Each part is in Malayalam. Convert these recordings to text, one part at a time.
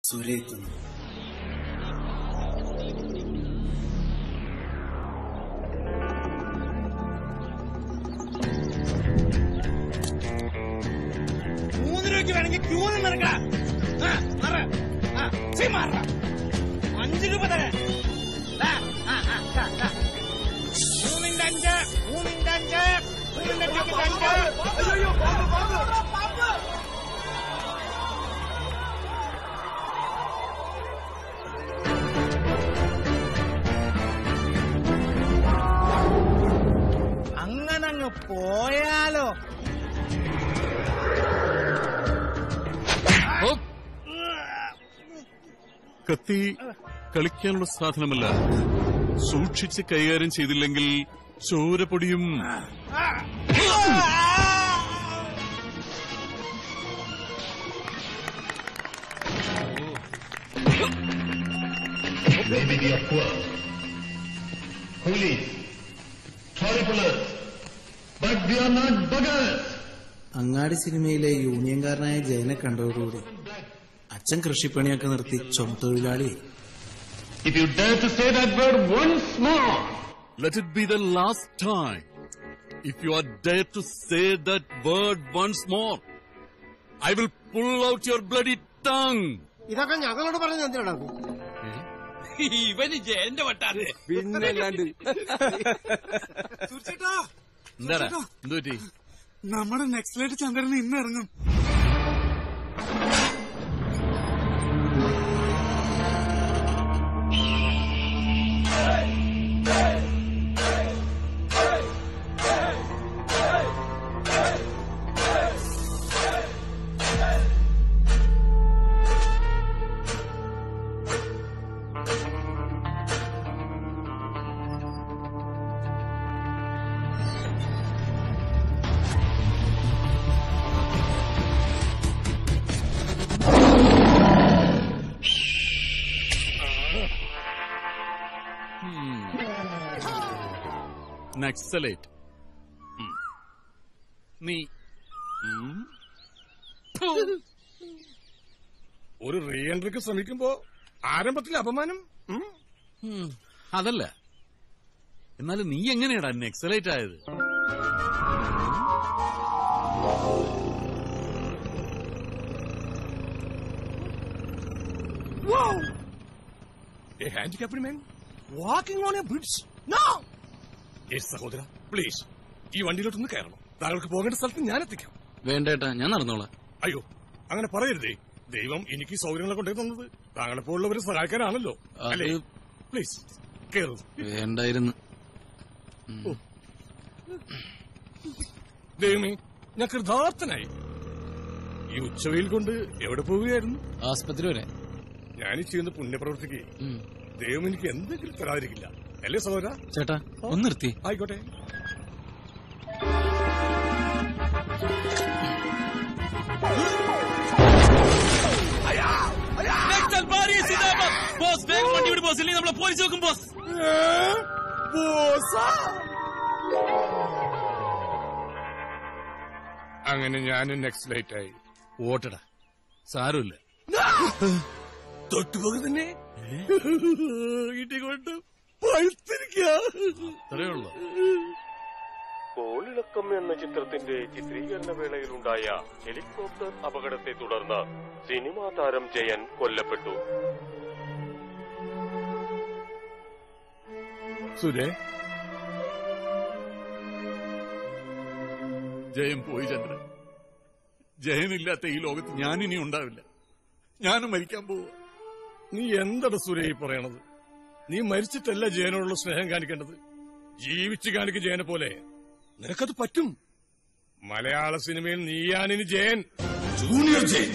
സുരേത്തുന്നു മൂന്ന് രൂപയ്ക്ക് വേണമെങ്കിൽ ക്യൂ നിന്നെടുക്കാം അഞ്ച് രൂപ തരാം ദാ, ആ, ആ, ദാ, ദാ. മൂന്നിന്റെ അഞ്ച് മൂന്നിന്റെ അഞ്ച് മൂന്നിന്റെ ടിക്കറ്റ് അഞ്ച് അങ്ങനെ അങ്ങ് പോയാലോ കത്തി കളിക്കാനുള്ള സാധനമല്ല സൂക്ഷിച്ച് കൈകാര്യം ചെയ്തില്ലെങ്കിൽ ചോരപ്പൊടിയും Maybe we are poor. Coolies, trolley pullers, but we are not beggars. അങ്ങാടി സിനിമയിലെ യൂണിയൻകാരനായ ജയനെ കണ്ടതോടുകൂടി അച്ഛൻ കൃഷിപ്പണിയൊക്കെ നിർത്തി ചുമത്തൊഴിലാളിയായി If you dare to say that word once more, let it be the last time. If you are dare to say that word once more, I will pull out your bloody tongue. ഇതൊക്കെ ഞങ്ങളോട് പറഞ്ഞത് എന്തിനാണ് ഇവന് ജയന്റെ വട്ടാണ് പിന്നല്ലാണ്ട് എന്താടാ എന്തു പറ്റി നമ്മുടെ നെക്സ്റ്റ് ചന്ദ്രൻ ഇന്ന് ഇറങ്ങും നക്സലേറ്റ് നീ ഉം. ഒരു റീ എൻട്രിക്ക് ശ്രമിക്കുമ്പോ ആരംഭത്തിൽ അപമാനം ഉം? ഉം, അതല്ല എന്നാലും നീ എങ്ങനെയാടാ നക്സലേറ്റ് ആയത് A handicapped man walking on a bridge. No! Yes, സഹോദര പ്ലീസ് ഈ വണ്ടിയിലോട്ടൊന്ന് കയറണം താങ്കൾക്ക് പോകേണ്ട സ്ഥലത്ത് ഞാൻ എത്തിക്കാം വേണ്ടേട്ടാ ഞാൻ നടന്നോളാം അയ്യോ അങ്ങനെ പറയരുതേ ദൈവം എനിക്ക് ഈ സൗകര്യങ്ങളെ കൊണ്ടേ തന്നത് താങ്കളെ പോലുള്ളവരെ സഹായിക്കാനാണല്ലോ അത് അല്ലേ പ്ലീസ് കയറൂ വേണ്ടായിരുന്നു ദൈവമേ ഞാൻ കൃതാർത്ഥനായി ഈ ഉച്ചവെയിൽ കൊണ്ട് എവിടെ പോവുകയായിരുന്നു ആസ്പത്രി വരെ ഞാൻ ഈ ചെയ്യുന്ന പുണ്യപ്രവൃത്തിക്ക് ദൈവം എനിക്ക് എന്തെങ്കിലും തരാതിരിക്കില്ല അല്ലേ സഹോദര ചേട്ടാ ഒന്ന് നിർത്തി ആയിക്കോട്ടെ ബോസ് വേഗം വണ്ടി വിട് ബോസ് ഇല്ലെങ്കിൽ നമ്മളെ പോലീസ് നോക്കും ബോസ് അങ്ങനെ ഞാനും നെക്സ്റ്റ് ലൈറ്റ് ആയി ഓട്ടടാ സാരമില്ല തൊട്ടുപോക തന്നെ ഇടികൊണ്ട് പഴുത്തിരിക്കുക അത്രേ ഉള്ളൂ കോളിളക്കം എന്ന ചിത്രത്തിന്റെ ചിത്രീകരണ വേളയിലുണ്ടായ ഹെലികോപ്റ്റർ അപകടത്തെ തുടർന്ന് സിനിമാ താരം ജയൻ കൊല്ലപ്പെട്ടു സുരേ ജയം പോയി ചന്ദ്രൻ ജയനില്ലാത്ത ഈ ലോകത്ത് ഞാനിനി ഉണ്ടാവില്ല ഞാനും മരിക്കാൻ പോവുക നീ എന്താണ് സുരേ ഈ പറയണത് നീ മരിച്ചിട്ടല്ല ജയനോടുള്ള സ്നേഹം കാണിക്കേണ്ടത് ജീവിച്ച് കാണിക്കും ജയനെ പോലെ നിനക്കത് പറ്റും മലയാള സിനിമയിൽ നീയാനിനി ജയൻ ജൂനിയർ ജയൻ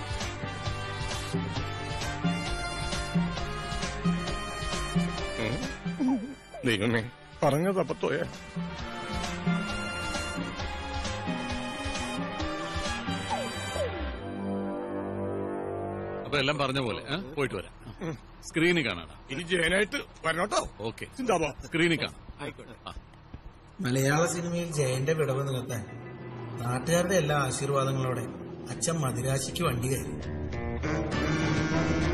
ഉം. ദൈവമേ പറഞ്ഞത് അപ്പത്തോയ അപ്പൊ എല്ലാം പറഞ്ഞ പോലെ ഏ? പോയിട്ട് വരാം സ്ക്രീനിൽ കാണാടാ ഇനി ജയനായിട്ട് വരണോട്ടോ ഓക്കെ ചിന്താബോ സ്ക്രീനിൽ കാണാം മലയാള സിനിമയിൽ ജയന്റെ വിടവ് നികത്താൻ നാട്ടുകാരുടെ എല്ലാ ആശീർവാദങ്ങളോടെ അച്ഛൻ മദിരാശിക്ക് വണ്ടി കയറി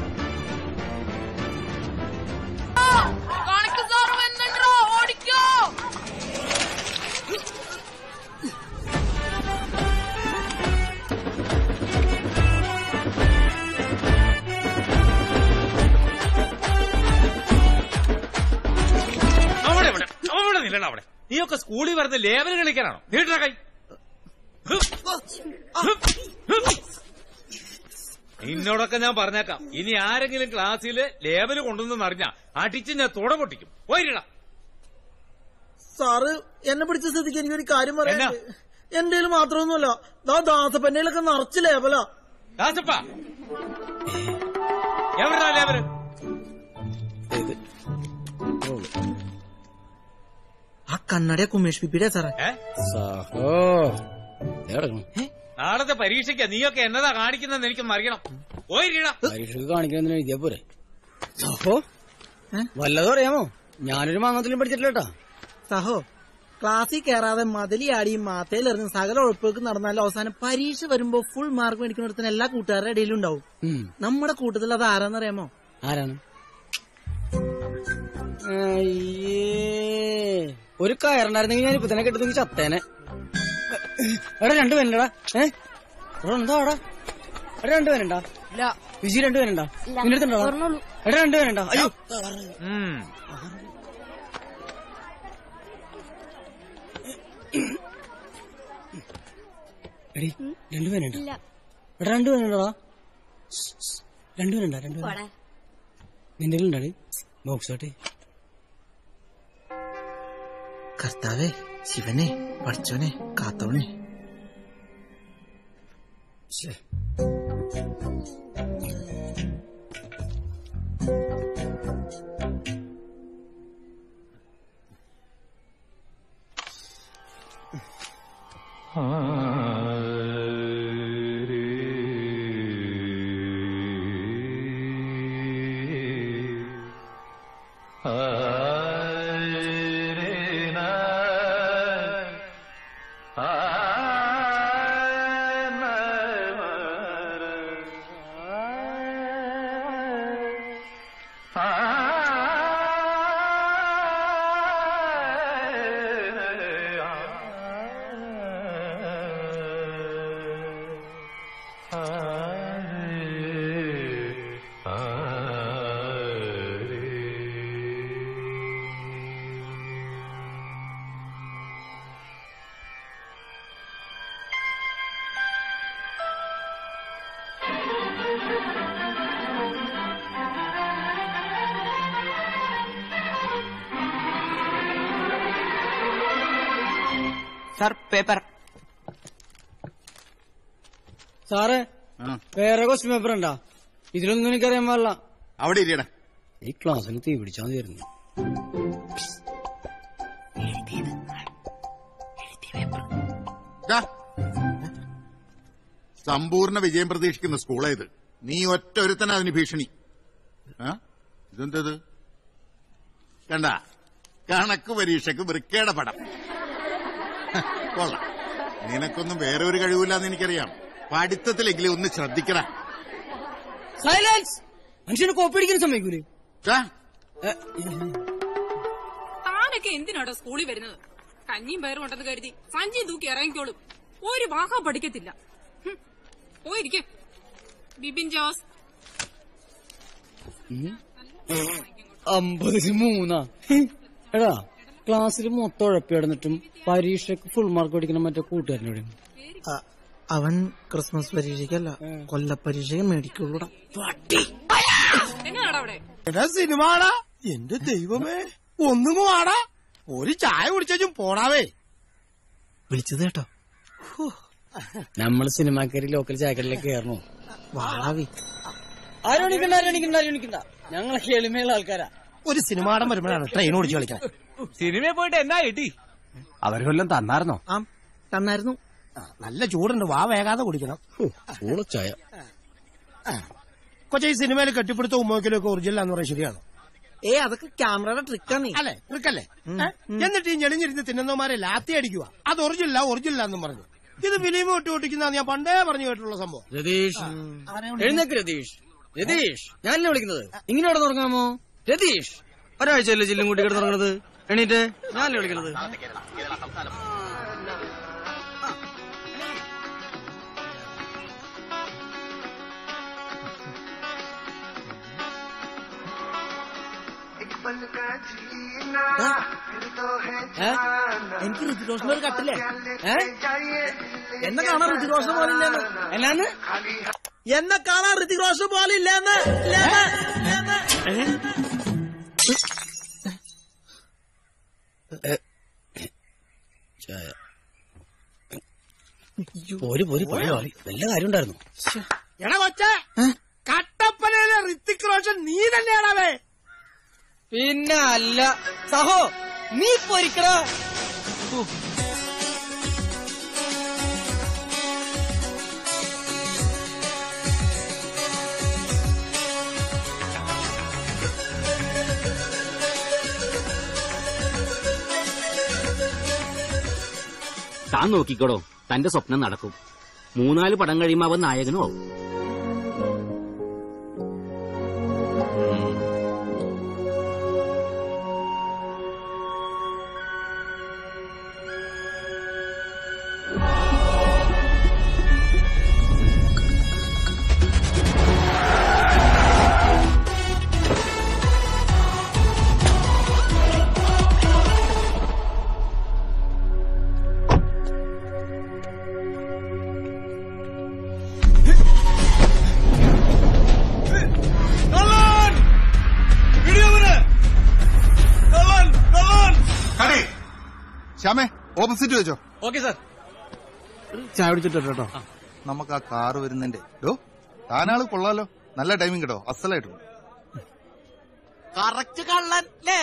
നില്ലണ അവിടെ നീയൊക്കെ സ്കൂളിൽ വരുന്ന ലേബൽ കളിക്കാനാണോ നീട്ടാ കൈ നിന്നോടൊക്കെ ഞാൻ പറഞ്ഞേക്കാം ഇനി ആരെങ്കിലും ക്ലാസ്സിൽ ലേബൽ കൊണ്ടുവന്ന് അറിഞ്ഞാ അടിച്ച് ഞാൻ തുട പൊട്ടിക്കും പോയിരടാ സാറ് എന്നെ പിടിച്ച സ്ഥിതിക്ക് എനിക്കൊരു കാര്യം പറയാൻ എന്നാ? എന്റെ മാത്രമൊന്നുമല്ല ദാ ദാസപ്പന്നയിലൊക്കെ നിറച്ച് ലേബലാ ദാസപ്പ എവിടാ ലേബല് ആ കണ്ണടയെ കുമേഷ് പിപ്പിയുടെ സാറേ ഏ നാളത്തെ പരീക്ഷയ്ക്ക് നീയൊക്കെ എന്നതാ കാണിക്കുന്നതെന്ന് എനിക്കൊന്ന് അറിയണം പോയിരടാ പരീക്ഷക്ക് കാണിക്കണമെന്ന് എഴുതിയാ പോരെ അപ്പോ വല്ലതും അറിയാമോ ഞാനൊരു മാങ്ങത്തിലും പഠിച്ചിട്ടില്ല കേട്ടാ സഹോ ക്ലാസ്സിൽ കയറാതെ മതിലി ആടിയും മാത്തയിലെറിഞ്ഞ് സകല ഉഴപ്പേക്ക് നടന്നാലും അവസാനം പരീക്ഷ വരുമ്പോ ഫുൾ മാർക്ക് മേടിക്കുന്നിടത്തിന് എല്ലാ കൂട്ടുകാരുടെ ഇടയിലും ഉണ്ടാവും ഉം. നമ്മുടെ കൂട്ടത്തിൽ അത് ആരാന്നറിയാമോ ആരാണ് അയ്യേ ഒരു കയറുണ്ടായിരുന്നെങ്കിൽ ഞാൻ ഇപ്പൊ തന്നെ കെട്ടുന്നെങ്കിൽ ചത്തേനെ എടാ രണ്ടുപേരുണ്ടടാ ഏ എടാ എന്താ എടാ എടാ രണ്ടുപേരുണ്ടാ വിജി രണ്ടുപേരുണ്ടാ നിന്റെ അടുത്തുണ്ടോ എടാ രണ്ടുപേരുണ്ടാ അയ്യോ ഉം എടി രണ്ടുപേരുണ്ടോ എടാ രണ്ടുപേരുണ്ടോടാ രണ്ടുപേരുണ്ടാ രണ്ടുപേരും നിന്റെ ഉണ്ടാടി ബോക്സ് ആട്ടെ കർത്താവേ ശിവനെ പഠിച്ചോനെ കാത്തോണേ സാർ പേപ്പർ സാറേ വേറെ ക്വസ്റ്റ്യൻ പേപ്പർ ഉണ്ടാ ഇതിലൊന്നും എനിക്കറിയാൻ പാടില്ല അവിടെ ഇരിയടാ ഈ ക്ലാസ്സിൽ തീ പിടിച്ചാൽ മതിയായിരുന്നു ദാ. സമ്പൂർണ്ണ വിജയം പ്രതീക്ഷിക്കുന്ന സ്കൂളാ ഇത് നീ ഒറ്റ ഒരുത്തന അതിന് ഭീഷണി ആ? ഇതെന്തത് കണ്ട കണക്ക് പരീക്ഷക്ക് വൃക്കയുടെ പടം ഹ, കൊള്ളാം നിനക്കൊന്നും വേറെ ഒരു കഴിവില്ലാന്ന് എനിക്കറിയാം പഠിത്തത്തിലെങ്കിലും ഒന്ന് ശ്രദ്ധിക്കട സൈലൻസ് മനുഷ്യനെ കോപ്പടിക്കാൻ സമ്മതിക്കൂലേ താനൊക്കെ എന്തിനാടോ സ്കൂളിൽ വരുന്നത് കഞ്ഞിയും പയറും ഉണ്ടെന്ന് കരുതി സഞ്ചി തൂക്കി ഇറങ്ങിക്കോളും ഒരു വാഹം പഠിക്കത്തില്ല ഹും. പോയിരിക്കെ ബിബിൻ ജോസ് അമ്പതിന് മൂന്നാ എടാ ക്ലാസ്സിൽ മൊത്തം ഉഴപ്പി കിടന്നിട്ടും പരീക്ഷയ്ക്ക് ഫുൾ മാർക്ക് പഠിക്കുന്ന മറ്റേ കൂട്ടുകാരനോട് അവൻ ക്രിസ്മസ് പരീക്ഷയ്ക്കല്ല കൊല്ലപ്പരീക്ഷയ്ക്ക് മേടിക്കുള്ളൂടാ എന്നാടാ അവിടെ എടാ സിനിമാടാ എന്റെ ദൈവമേ ഒന്നും വാടാ ഒരു ചായ കുടിച്ചും പോടാവേ വിളിച്ചത് കേട്ടോ നമ്മൾ സിനിമാക്കാരി ലോക്കൽ ചായക്കടയിലേക്ക് കയറണോ വാളാവി ആരും എണിക്കണ്ട ആരും എണിക്കണ്ട ആരും എണിക്കണ്ട ഞങ്ങളൊക്കെ എളിമയുള്ള ആൾക്കാരാ ഒരു സിനിമാടം വരുമ്പോഴാണ് ട്രെയിൻ ഓടിച്ചു കളിക്കാൻ സിനിമയിൽ പോയിട്ട് എന്നാ കിട്ടി അവർ കൊല്ലം തന്നായിരുന്നോ ആ തന്നായിരുന്നു നല്ല ചൂടുണ്ട് വാ വേഗാതെ കുടിക്കണം ചായ കൊച്ചി ഈ സിനിമയിൽ കെട്ടിപ്പിടുത്ത ഉമ്മോക്കലും ഒക്കെ ഒറിജിനൽ എന്ന് പറയാൻ ശരിയാണോ ഏ അതൊക്കെ ക്യാമറയുടെ ട്രിക്കാന്നേ അല്ലേ ട്രിക്കല്ലേ ഏ? എന്നിട്ട് ഈ ഞെളിഞ്ഞിരുന്ന് തിന്നുന്നവന്മാരെ ലാത്തി അടിക്കുക അത് ഒറിജിനല്ല ഒറിജിനൽ എന്നും പറഞ്ഞു ഇത് ഫിലിം ഒട്ടി ഒട്ടിക്കുന്ന ഞാൻ പണ്ടേ പറഞ്ഞു കേട്ടുള്ള സംഭവം രതീഷ് എഴുന്നേക്ക് രതീഷ് രതീഷ് ഞാനല്ലേ വിളിക്കുന്നത് ഇങ്ങനെ ഇവിടെ തുടങ്ങാമോ രതീഷ് ഒരാഴ്ചയല്ലേ ജില്ലും കൂട്ടി കിടന്ന് തുടങ്ങുന്നത് എണീറ്റ് ഞാനല്ലേ വിളിക്കുന്നത് ഏ? എനിക്ക് ഋതുദോഷം ഒരു കട്ടില്ലേ ഏ എന്നെ കാണാൻ ഋതുദോഷം പോലെ ഇല്ലെന്ന് എന്നാന്ന് എന്നെ കാണാൻ ഋതികോഷം പോലെ ഇല്ലെന്ന് ഇല്ലെന്ന്, ഇല്ലെന്ന്. പോര് പോര് പോയ വല്ല കാര്യം ഉണ്ടായിരുന്നു എടാ കൊച്ചേ കട്ടപ്പനയിലെ ഋത്തിക് റോഷൻ നീ തന്നെയാണവേ പിന്നെ അല്ല സഹോ നീ പൊരിക്കടാ താൻ നോക്കിക്കോടോ തന്റെ സ്വപ്നം നടക്കും മൂന്നാല് പടം കഴിയുമ്പോ അവൻ നായകനും ആവും കടി ശ്യാമേ ഓപ്പോസിറ്റ് വെച്ചോ ഓക്കെ സാർ ചായ കുടിച്ചിട്ടോ കേട്ടോ നമുക്ക് ആ കാറ് വരുന്നതിന്റെ ഡോ താനാള് കൊള്ളാലോ നല്ല ടൈമിംഗ് കേട്ടോ അസലായിട്ട് കറക്റ്റ് കള്ളൻ അല്ലേ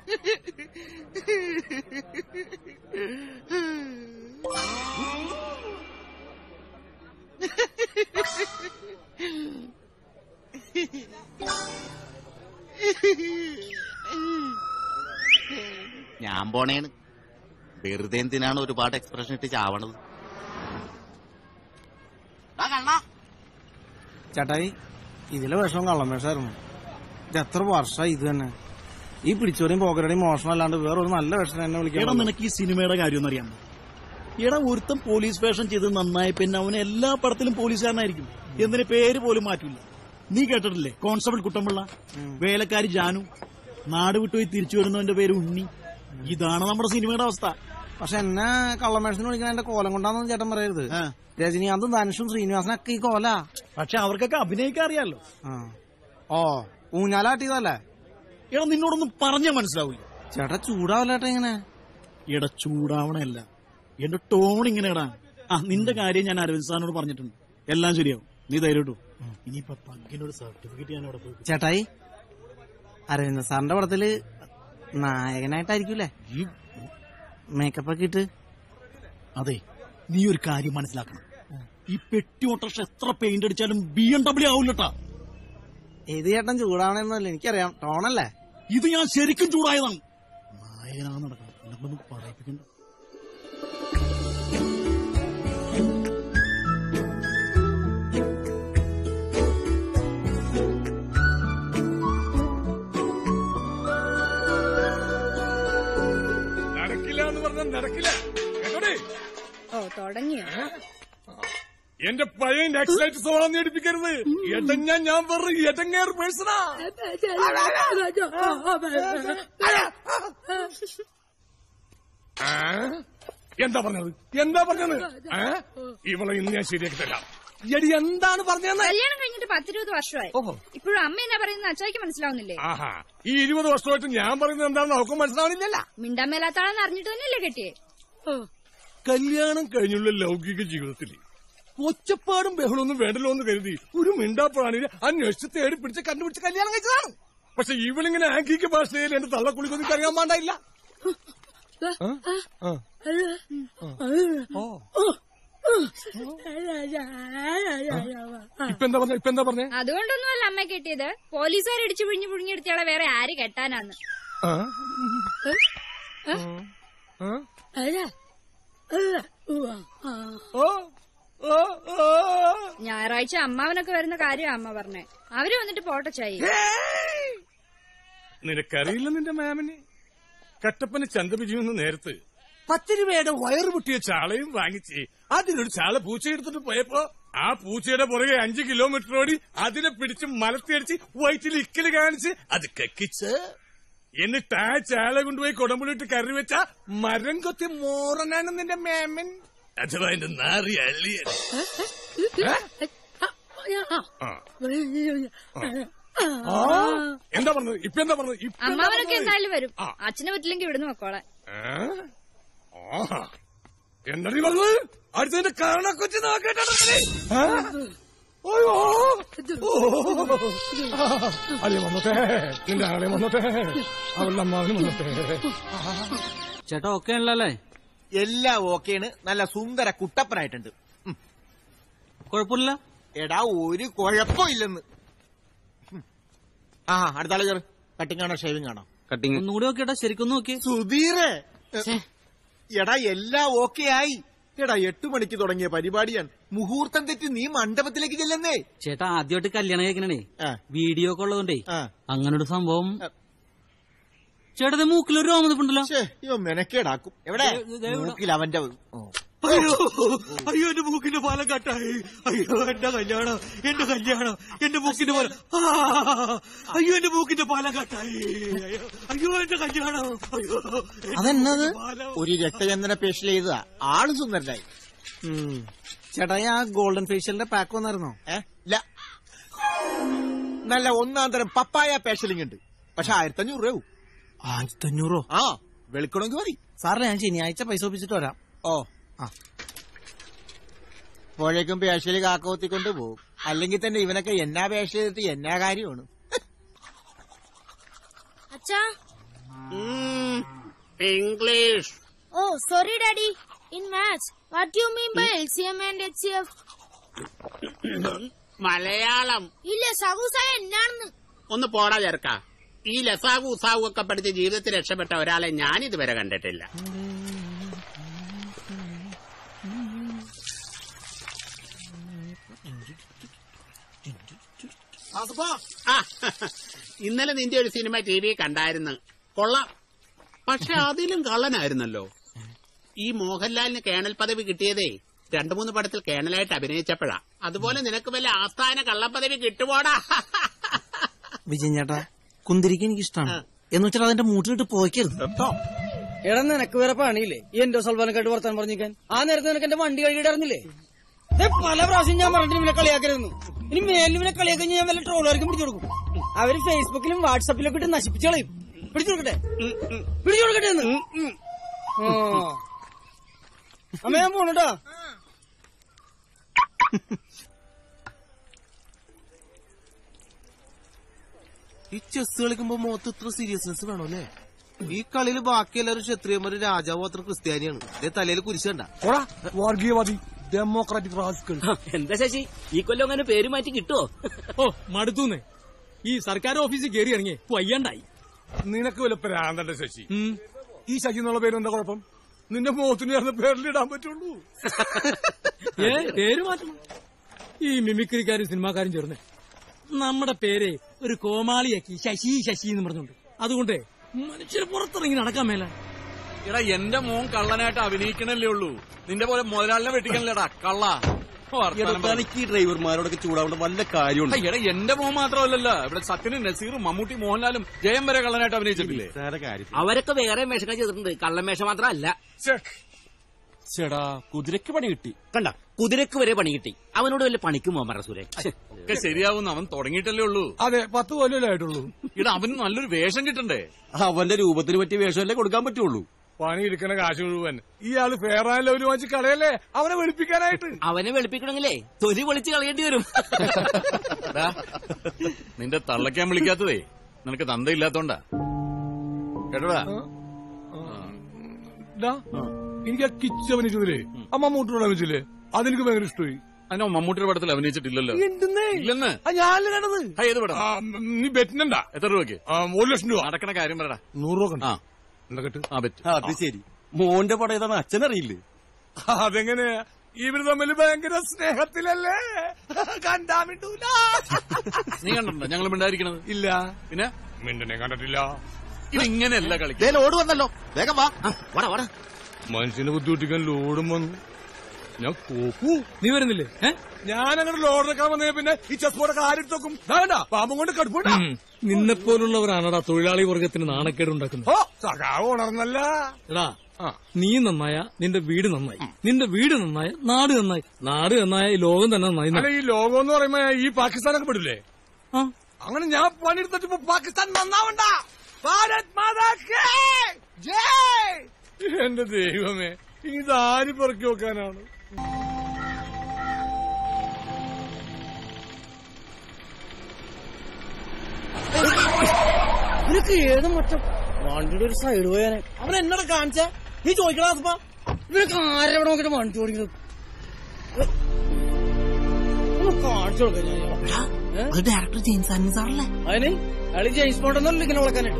ഞാൻ പോണേണ് വെറുതെ എന്തിനാണ് ഒരുപാട് എക്സ്പ്രഷൻ ഇട്ട് ചാവണത് ചേട്ടായി ഇതിലെ വിഷമം കള്ളം വേഷമായിരുന്നു ഇത് എത്ര വർഷമായി ഇത് തന്നെ ഈ പിടിച്ചോടെയും പോക്കരുടെയും മോഷണം അല്ലാണ്ട് വേറെ ഒരു നല്ല വേഷം എന്നെ എടാ വിളിക്കാൻ നിനക്ക് ഈ സിനിമയുടെ കാര്യം ഒന്ന് അറിയാമോ എടാ ഒരുത്തൻ പോലീസ് വേഷം ചെയ്ത് നന്നായി പിന്നെ അവന് എല്ലാ പടത്തിലും പോലീസുകാരനായിരിക്കും എന്തിന് പേര് പോലും മാറ്റില്ല നീ കേട്ടിട്ടില്ലേ കോൺസ്റ്റബിൾ കുട്ടമ്പിള്ള വേലക്കാരി ജാനു നാട് വിട്ടുപോയി തിരിച്ചു വരുന്നവന്റെ പേര് ഉണ്ണി ഇതാണ് നമ്മുടെ സിനിമയുടെ അവസ്ഥ പക്ഷെ എന്നെ കള്ളമേഷത്തിന് വിളിക്കണ എന്റെ കോലം കൊണ്ടാന്ന് ചേട്ടൻ പറയരുത് രജനീകാന്തും ധനുഷും ശ്രീനിവാസനൊക്കെ ഈ കോല പക്ഷെ അവർക്കൊക്കെ അഭിനയിക്കാൻ അറിയാലോ ഓ ഊഞ്ഞാലാട്ടിയതല്ലേ എടാ നിന്നോടൊന്നും പറഞ്ഞാൽ മനസ്സിലാവില്ല ചേട്ടാ ചൂടാവല്ലേട്ടാ ഇങ്ങനെ എടാ ചൂടാവണല്ല എന്റെ ടോൺ ഇങ്ങനെടാ ആ നിന്റെ കാര്യം ഞാൻ അരവിന്ദ് സാറിനോട് പറഞ്ഞിട്ടുണ്ട് എല്ലാം ശരിയാവും നീ ധൈര്യട്ടു ഇനിയിപ്പൊ പങ്കിനോട് സർട്ടിഫിക്കറ്റ് ഞാൻ അവിടെ പോയി ചേട്ടായി അരവിന്ദ സാറിന്റെ പടത്തില് നായകനായിട്ടായിരിക്കൂലേ മേക്കപ്പ് ഒക്കെ ഇട്ട് അതെ നീ ഒരു കാര്യം മനസ്സിലാക്കണം ഈ പെട്ടി ഓട്ടോറിക്ഷ എത്ര പെയിന്റ് അടിച്ചാലും ബി എം ഡബ്ല്യൂ ആവില്ലട്ടാ ഏത് ചേട്ടൻ ചൂടാവണമെന്നല്ല എനിക്കറിയാം ടോണല്ലേ ഇത് ഞാൻ ശരിക്കും ചൂടായതാണ് നായകനാണ് നടക്കണം എന്നൊന്നും പറയിപ്പിക്കണ്ട നടക്കില്ല എന്ന് പറഞ്ഞാൽ നടക്കില്ല കേട്ടോടെ ഓ തുടങ്ങിയോ എന്റെ പഴയ നെക്സ്റ്റ് സ്വഭാവം നേടിപ്പിക്കരുത് എടഞ്ഞ ഞാൻ വെറും എടങ്ങേർ പേഴ്സണാ ആ? എന്താ പറഞ്ഞത് എന്താ പറഞ്ഞത് ആ? ഇവളെ ഇന്ന് ഞാൻ ശരിയാക്കി തരാം എടി എന്താണ് പറഞ്ഞതെന്ന് കല്യാണം കഴിഞ്ഞിട്ട് പത്തിരുപത് വർഷമായി ഇപ്പോഴും അമ്മ എന്നാ പറയുന്നത് അച്ചായിക്ക് മനസ്സിലാവുന്നില്ലേ ആഹാ ഈ ഇരുപത് വർഷമായിട്ട് ഞാൻ പറയുന്നത് എന്താണെന്ന് അവർക്ക് മനസ്സിലാവണില്ലല്ല മിണ്ടാൻ മേലാത്താളെന്ന് അറിഞ്ഞിട്ട് തന്നെയല്ലേ കെട്ടിയേ കല്യാണം കഴിഞ്ഞുള്ള ലൗകിക ജീവിതത്തിൽ ഒച്ചപ്പാടും ബഹളമൊന്നും വേണ്ടല്ലോ എന്ന് കരുതി ഒരു മിണ്ടാപ്രാണിനെ അന്വേഷിച്ച് തേടി പിടിച്ച് കണ്ടുപിടിച്ച് കല്യാണം കഴിച്ചതാണ് പക്ഷെ ഇവളിങ്ങനെ ആംഗിക ഭാഷയിൽ എന്റെ തള്ളക്കുളിക്കൊന്നും അറിയാൻ പാടില്ല ഇപ്പൊ എന്താ പറഞ്ഞ ഇപ്പൊ എന്താ പറഞ്ഞേ അതുകൊണ്ടൊന്നുമല്ല അമ്മ കെട്ടിയത് പോലീസുകാർ ഇടിച്ചു പിഴിഞ്ഞു പുഴുങ്ങിയെടുത്തയാളെ വേറെ ആര് കെട്ടാനാന്ന് ആ? ഏ? ആ? ഓ, ഞായറാഴ്ച അമ്മാവനൊക്കെ വരുന്ന കാര്യം അമ്മ പറഞ്ഞേ അവര് വന്നിട്ട് പോട്ടെ ചായി നിനക്കറിയില്ല നിന്റെ മാമിനെ കട്ടപ്പന ചന്തപിജിയുന്ന നേരത്ത് പത്ത് രൂപയുടെ വയറ് പൊട്ടിയ ചാളയും വാങ്ങിച്ച് അതിനൊരു ചാള പൂച്ചയെടുത്തിട്ട് പോയപ്പോ ആ പൂച്ചയുടെ പുറകെ അഞ്ച് കിലോമീറ്റർ ഓടി അതിനെ പിടിച്ച് മലത്തിയടിച്ച് വയറ്റിൽ ഇക്കല് കാണിച്ച് അത് കക്കിച്ച് എന്നിട്ട് ആ ചാല കൊണ്ടുപോയി കൊടമ്പുളിട്ട് കറി വെച്ച മരം കൊത്തി മോറനാണ് നിന്റെ മേമൻ അഥവാ എന്റെ നാറി അള്ളിയൻ ആ. ആ. എന്താ പറഞ്ഞത് ഇപ്പൊ എന്താ പറഞ്ഞത് ഇപ്പൊ എന്താ അമ്മാവനൊക്കെ പറഞ്ഞത്? എന്തായാലും വരും അച്ഛനെ പറ്റില്ലെങ്കിൽ ഇവിടുന്ന് വെക്കോളെ ഏ? ആഹാ. എന്താ നീ പറഞ്ഞത് അടുത്തതിന്റെ കാണക്കൊച്ചു നോക്കട്ടെ അല്ലേ വന്നോട്ടെ നിന്റെ ആളെ വന്നോട്ടെ അവളുടെ അമ്മാവനും വന്നോട്ടെ ചേട്ടാ ഓക്കെ ആണല്ലേ എല്ലാം ഓക്കെയാണ് നല്ല സുന്ദര കുട്ടപ്പനായിട്ടുണ്ട് ഉം. കുഴപ്പമില്ല എടാ ഒരു കുഴപ്പമില്ലെന്ന് ഉം. ആ അടുത്ത ആള് കയറ് കട്ടിംഗ് ആണോ ഷേവിംഗ് ആണോ കട്ടിങ് ഒന്നുകൂടി നോക്കിയേട്ടാ ശരിക്കും നോക്കി സുധീറെ എടാ എല്ലാം ഓക്കെ ആയി എടാ എട്ടു മണിക്ക് തുടങ്ങിയ പരിപാടിയാണ് മുഹൂർത്തം തെറ്റി നീ മണ്ഡപത്തിലേക്ക് ചെല്ലുന്നേ ചേട്ടാ ആദ്യമായിട്ട് കല്യാണം കഴിക്കണേ വീഡിയോ ഒക്കെ ഉള്ളതുകൊണ്ടേ അങ്ങനെ ഒരു സംഭവം ചേട്ടത് മൂക്കിലൊരു രോമതിപ്പുണ്ടല്ലോ ഇവ മെനക്കേടാക്കും എവിടെ മൂക്കിൽ അവന്റെ ഓ. അയ്യോ അയ്യോ എന്റെ മൂക്കിന്റെ പാലം കട്ടായി അയ്യോ എന്റെ കല്യാണം എന്റെ കല്യാണം എന്റെ മൂക്കിന്റെ പാലം ആ, അയ്യോ എന്റെ മൂക്കിന്റെ പാലം കട്ടായി അയ്യോ, അയ്യോ എന്റെ കല്യാണം അയ്യോ അതെന്നത് ഒരു രക്തചന്ദന പേഷ്യൽ ചെയ്തതാ ആള് സുന്ദരനായി ഉം. ചേട്ടാ ഈ ആ ഗോൾഡൻ ഫേഷ്യലിന്റെ പാക്ക് വന്നായിരുന്നോ ഏ ഇല്ല നല്ല ഒന്നാം തരം പപ്പായ പേഷ്യലിംഗ് ഉണ്ട് പക്ഷെ ആയിരത്തി അഞ്ഞൂറ് രൂപ ആയിരത്തി അഞ്ഞൂറോ ആ വെളുക്കണമെങ്കിൽ മതി സാറിന് ഞാൻ ശനിയാഴ്ച പൈസ ഒപ്പിച്ചിട്ട് വരാം ഓ ആ പോഴേക്കും പേഷ്യല് കാക്കോത്തിക്കൊണ്ട് പോകും അല്ലെങ്കിൽ തന്നെ ഇവനൊക്കെ എന്നാ പേശ ചെയ്തിട്ട് എന്നാ കാര്യമാണ് അച്ഛാ English oh sorry daddy in maths what you mean by L C M and H C F Malayalam ഇല്ല സഹുസായ എന്നാണെന്ന് ഒന്ന് പോടാ ചേർക്ക ഈ ലസാഗു ഉസാഗു ഒക്കെ പഠിച്ച് ജീവിതത്തിൽ രക്ഷപ്പെട്ട ഒരാളെ ഞാൻ ഇതുവരെ കണ്ടിട്ടില്ല ആ, ഇന്നലെ നിന്റെ ഒരു സിനിമ ടി വി കണ്ടായിരുന്നു കൊള്ളാം പക്ഷെ അതിലും കള്ളനായിരുന്നല്ലോ ഈ മോഹൻലാലിന് കേണൽ പദവി കിട്ടിയതേ രണ്ടു മൂന്ന് പടത്തിൽ കേണലായിട്ട് അഭിനയിച്ചപ്പോഴാ അതുപോലെ നിനക്ക് വല്ല ആസ്ഥാന കള്ളപ്പദവി കിട്ടുപോടാ വിജയൻ ചേട്ടാ കുന്തിരിക്ക് എനിക്ക് ഇഷ്ടമാണ് എന്ന് വെച്ചാൽ അതിന്റെ മൂട്ടിലിട്ട് പോയിക്കരുത് കേട്ടോ എടാ നിനക്ക് വേറെ പണിയില്ലേ ഈ എന്റെ സൽവാനക്കായിട്ട് വർത്താൻ പറഞ്ഞിരിക്കാൻ ആ നേരത്തെ നിനക്ക് എന്റെ വണ്ടി കഴുകിയിടായിരുന്നില്ലേ ദേ പല പ്രാവശ്യം ഞാൻ പറഞ്ഞിട്ട് ഇവനെ കളിയാക്കരുന്നു ഇനി മേലിൽ ഇവനെ കളിയാക്കി ഞാൻ വല്ല ട്രോളുകാർക്കും പിടിച്ചു കൊടുക്കും അവര് ഫേസ്ബുക്കിലും വാട്സാപ്പിലൊക്കെ ഇട്ട് നശിപ്പിച്ചു കളയും പിടിച്ചു കൊടുക്കട്ടെ പിടിച്ചു കൊടുക്കട്ടെ എന്ന് ആ. അമ്മ ഞാൻ പോണുട്ടോ ഈ ചെസ് കളിക്കുമ്പോ മുഖത്ത് ഇത്ര സീരിയസ്നെസ് വേണോ അല്ലേ ഈ കളിയിൽ ബാക്കി എല്ലാവരും ക്ഷത്രിയന്മാര് രാജാവ് അത്ര ക്രിസ്ത്യാനിയാണ് ഇതേ തലയിൽ കുരിശണ്ട വർഗീയവാദി ഡെമോക്രാറ്റിക് റാസ്കൾ എന്താ ശശി ഈ കൊല്ലം അങ്ങനെ പേര് മാറ്റി കിട്ടുമോ ഓ മടുത്തൂന്ന് ഈ സർക്കാർ ഓഫീസിൽ കയറി ഇറങ്ങി വയ്യാണ്ടായി നിനക്ക് വല്ല പ്രാന്തണ്ട ശശി ഈ ശശി എന്നുള്ള പേര് എന്താ കുഴപ്പം നിന്റെ മുഖത്തിന് ചേർന്ന പേരിലിടാൻ പറ്റുള്ളൂ ഏ പേര് മാറ്റണം ഈ മിമിക്രിക്കാരും സിനിമാക്കാരും ചേർന്ന് നമ്മുടെ പേര് ഒരു കോമാളിയാക്കി ശശി ശശി എന്ന് പറഞ്ഞുണ്ട് അതുകൊണ്ട് മനുഷ്യർ പുറത്തിറങ്ങി നടക്കാൻ മേല എടാ എന്റെ മോൻ കള്ളനായിട്ട് അഭിനയിക്കണല്ലേ ഉള്ളൂ നിന്റെ പോലെ മുതലാളിനെ വെട്ടിക്കണല്ലേടാ കള്ള വർത്താനം പറ. തനിക്ക് ഈ ഡ്രൈവർമാരോടൊക്കെ ചൂടാവേണ്ട വല്ല കാര്യമുണ്ട് ആ, എടാ എന്റെ മോൻ മാത്രമല്ലല്ലോ ഇവിടെ സത്യനും നസീറും മമ്മൂട്ടി മോഹൻലാലും ജയം വരെ കള്ളനായിട്ട് അഭിനയിച്ചിട്ടില്ലേ അവരൊക്കെ വേറെ വേഷങ്ങൾ ചെയ്തിട്ടുണ്ട് കള്ളമേഷം മാത്രമല്ല ചേടാ കുതിരക്ക് പണി കിട്ടി കണ്ട കുതിരക്ക് വരെ പണി കിട്ടി അവനോട് വല്ല പണിക്കും പോകാൻ പറ സൂര്യ ഒക്കെ ശരിയാവുന്ന അവൻ തുടങ്ങിയിട്ടല്ലേ ഉള്ളൂ അതെ പത്ത് കൊല്ലമല്ലേ ആയിട്ടുള്ളൂ ഇടാ അവന് നല്ലൊരു വേഷം കിട്ടണ്ടേ അവന്റെ രൂപത്തിന് പറ്റിയ വേഷമല്ലേ കൊടുക്കാൻ പറ്റുള്ളൂ പണി എടുക്കണ കാശ് മുഴുവൻ ഇയാള് ഫെയർ ആൻഡ് ലെവല് വാങ്ങിച്ച് കളയല്ലേ അവനെ വെളുപ്പിക്കാനായിട്ട് അവനെ വെളുപ്പിക്കണമെങ്കിലേ തൊലി പൊളിച്ച് കളയേണ്ടി വരും എടാ, നിന്റെ തള്ളയ്ക്കാൻ വിളിക്കാത്തതേ നിനക്ക് തന്തയില്ലാത്തോണ്ടാ കേട്ടോടാ ഡാ, എനിക്ക് ആ കിച്ച് അഭിനയിച്ചതില്ലേ ആ മമ്മൂട്ടിനോട് അഭിനയിച്ചില്ലേ അതെനിക്ക് ഭയങ്കര ഇഷ്ടമായി അതിനോ മമ്മൂട്ടിയുടെ പടത്തിൽ അഭിനയിച്ചിട്ടില്ലല്ലോ എന്തെന്നേ ഇല്ലെന്ന് ഞാനല്ലേ കണ്ടത് ആ, ഏത് പടം ആ, നീ ബെറ്റിനെന്താ എത്ര രൂപയ്ക്ക് ഒരു ലക്ഷം രൂപ നടക്കണ കാര്യം പറയടാ നൂറ് രൂപ ആ എന്താ കേട്ട് ആ ബെറ്റ് അത് ശരി മോന്റെ പടം ഏതാണ് അച്ഛനറിയില്ലേ അതെങ്ങനെയാ ഇവര് തമ്മിൽ ഭയങ്കര സ്നേഹത്തിലല്ലേ കണ്ടാ മിണ്ടൂല നീ കണ്ടിട്ടുണ്ടോ ഞങ്ങൾ മിണ്ടായിരിക്കണത് ഇല്ല പിന്നെ മിണ്ടനെ കണ്ടിട്ടില്ല ഇതിങ്ങനെയല്ല കളി ലോഡ് വന്നല്ലോ വേഗം വാ വാടാ വാടാ മനുഷ്യനെ ബുദ്ധിമുട്ടിക്കാൻ ലോഡും വന്നു ഞാൻ കോപ്പു നീ വരുന്നില്ലേ ഏ ഞാൻ അങ്ങനെ ലോഡ് എടുക്കാൻ വന്നേ പിന്നെ ഈ ചെസ് ബോർഡൊക്കെ ആരെടുത്ത് നോക്കും വേണ്ട പാമ്പും കൊണ്ട് കടുപ്പുണ്ട നിന്നെ പോലുള്ളവരാണടാ തൊഴിലാളി വർഗത്തിന് നാണക്കേട് ഉണ്ടാക്കുന്നത് ഓ സഖാവ് ഉണർന്നല്ല എടാ നീ നന്നായ നിന്റെ വീട് നന്നായി നിന്റെ വീട് നന്നായ നാട് നന്നായി നാട് നന്നായ ഈ ലോകം തന്നെ നന്നായി അല്ല ഈ ലോകം എന്ന് പറയുമ്പോ ഈ പാകിസ്ഥാനൊക്കെ പെടില്ലേ അങ്ങനെ ഞാൻ പണിയെടുത്തിട്ട് ഇപ്പൊ പാകിസ്ഥാൻ നന്നാവണ്ട ഭാരത് മാതാ കേ ജയ് എന്റെ ദൈവമേ ഇതാര് പെറുക്കി വെക്കാനാണ് നിനക്ക് ഏത് മറ്റം വണ്ടിയുടെ ഒരു സൈഡ് പോയാനെ അവൻ എന്നോട് കാണിച്ച നീ ചോദിക്കണ അപ്പ നിനക്ക് ആരെവിടെ നോക്കിട്ട് വണ്ടി ഓടിക്കുന്നത് ഒന്ന് കാണിച്ചു കൊടുക്കാം ഞാൻ അത് ഡയറക്ടർ ജെയിംസ് ആനന്ദ് സാറല്ലേ അതിന് അയാൾ ജെയിംസ് ബോണ്ടെന്നല്ല ഇങ്ങനെ വിളക്കാനായിട്ട്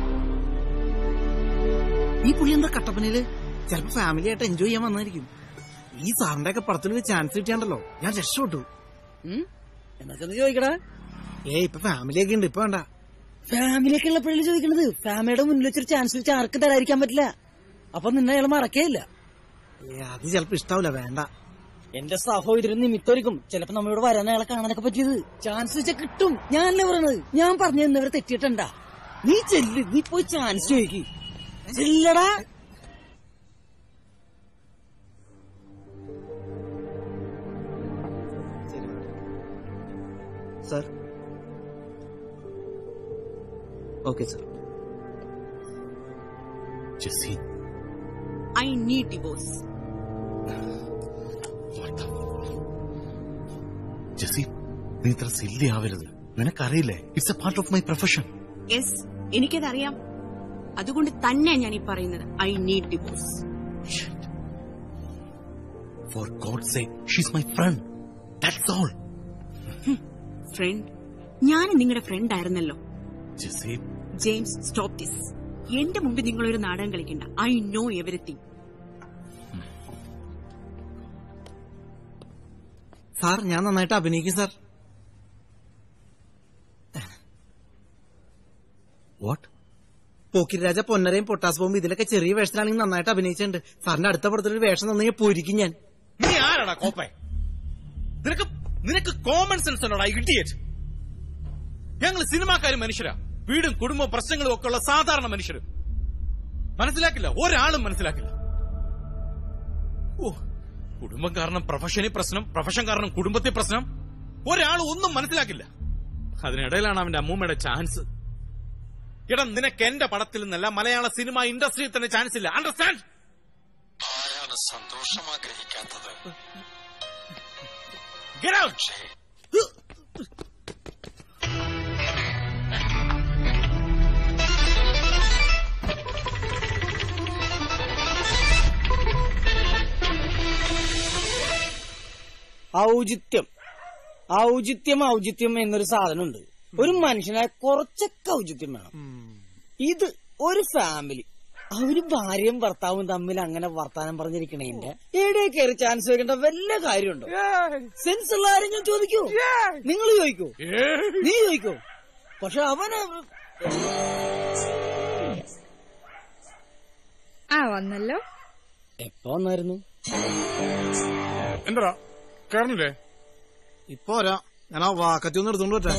ഈ പുള്ളി എന്താ കട്ടപ്പനയില് ചിലപ്പോ ഫാമിലി ആയിട്ട് എൻജോയ് ചെയ്യാൻ വന്നായിരിക്കും ഈ സാറിന്റെ ഒക്കെ പടത്തിൽ ഒരു ചാൻസ് കിട്ടിയാണ്ടല്ലോ ഞാൻ രക്ഷപ്പെട്ടു എന്നൊക്കെ ചോദിക്കടാ ഏ ഇപ്പൊ ഫാമിലി ഒക്കെ ഉണ്ട് ഇപ്പൊ വേണ്ട ഫാമിലിയൊക്കെ ഉള്ളപ്പോഴല്ലേ ചോദിക്കണത് ഫാമിലിയുടെ മുന്നിൽ വെച്ചൊരു ചാൻസ് വെച്ച് ആർക്കും തരാതിരിക്കാൻ പറ്റില്ല അപ്പൊ നിന്നെ അയാൾ മറക്കേയില്ല ഏ, അത് ചിലപ്പോ ഇഷ്ടാവില്ല വേണ്ട എന്റെ സഹോദരൻ നിമിത്തൊരിക്കും ചിലപ്പോ നമ്മളിവിടെ വരാൻ അയാളെ കാണാനൊക്കെ പറ്റിയത് ചാൻസ് വെച്ചാൽ കിട്ടും ഞാനല്ലേ പറയണത് ഞാൻ പറഞ്ഞു തന്നവരെ തെറ്റിയിട്ടണ്ട നീ ചെല്ല് നീ പോയി ചാൻസ് ചോദിക്ക് ചെല്ലടാ sir okay sir Jaseen I need divorce Jaseen നീ ഇത്ര സില്ലി ആവരുത് നിനക്കറിയില്ലേ it's a part of my profession yes എനിക്കതറിയാം അതുകൊണ്ട് തന്നെ ഞാൻ ഈ പറയുന്നത് I need divorce for God sake she's my friend that's all friend ഞാൻ നിങ്ങളുടെ ഫ്രണ്ട് ആയിരുന്നല്ലോ ജസീൻ ജെയിംസ് സ്റ്റോപ്പ് ദിസ് എന്റെ മുമ്പിൽ നിങ്ങളൊരു നാടകം കളിക്കണ്ട ഐ നോ എവറിത്തിങ് സാർ ഞാൻ നന്നായിട്ട് അഭിനയിക്കും സാർ വാട്ട് പോക്കിരിരാജ പൊന്നരയും പൊട്ടാസ് ബോംബ് ഇതിലൊക്കെ ചെറിയ വേഷത്തിലാണെങ്കിൽ നന്നായിട്ട് അഭിനയിച്ചിട്ടുണ്ട് സാറിന്റെ അടുത്ത പടത്തിൽ ഒരു വേഷം തന്നെങ്കിൽ പോയിരിക്കും ഞാൻ നീ ആരാടാ കോപ്പേ നിനക്ക് നിനക്ക് കോമൺ സെൻസ് ഉണ്ടോടാ ഇഡിയറ്റ് ഞങ്ങൾ സിനിമാക്കാരും മനുഷ്യരാ വീടും കുടുംബവും പ്രശ്നങ്ങളും ഒക്കെ ഉള്ള സാധാരണ മനുഷ്യര് മനസ്സിലാക്കില്ല ഒരാളും മനസ്സിലാക്കില്ല ഓ കുടുംബം കാരണം പ്രൊഫഷനിൽ പ്രശ്നം പ്രൊഫഷൻ കാരണം കുടുംബത്തിൽ പ്രശ്നം ഒരാൾ ഒന്നും മനസ്സിലാക്കില്ല അതിനിടയിലാണ് അവന്റെ അമ്മൂമ്മയുടെ ചാൻസ് എടാ നിനക്ക് എന്റെ പടത്തിൽ നിന്നല്ല മലയാള സിനിമ ഇൻഡസ്ട്രിയിൽ തന്നെ ചാൻസ് ഇല്ല അണ്ടർസ്റ്റാൻഡ് ആരാണ് സന്തോഷം ആഗ്രഹിക്കാത്തത് Get out! ഔചിത്യം ഔചിത്യം ഔചിത്യം എന്നൊരു സാധനമുണ്ട് ഒരു മനുഷ്യനായ കുറച്ചൊക്കെ ഔചിത്യം വേണം ഇത് ഒരു ഫാമിലി അവര് ഭാര്യയും ഭർത്താവും തമ്മിൽ അങ്ങനെ വർത്താനം പറഞ്ഞിരിക്കണേന്റെ എവിടെ കയറി ചാൻസ് വെക്കേണ്ട വല്ല കാര്യമുണ്ടോ സെൻസ് ഉള്ള ആരെങ്കിലും ചോദിക്കൂ നിങ്ങൾ ചോദിക്കൂ നീ ചോദിക്കൂ പക്ഷെ അവന് ആ വന്നല്ലോ എപ്പോ വന്നായിരുന്നു എന്താ കേറണില്ലേ ഇപ്പൊ വരാം ഞാൻ ആ വാക്കത്തി ഒന്ന് എടുത്തോണ്ട് വരാം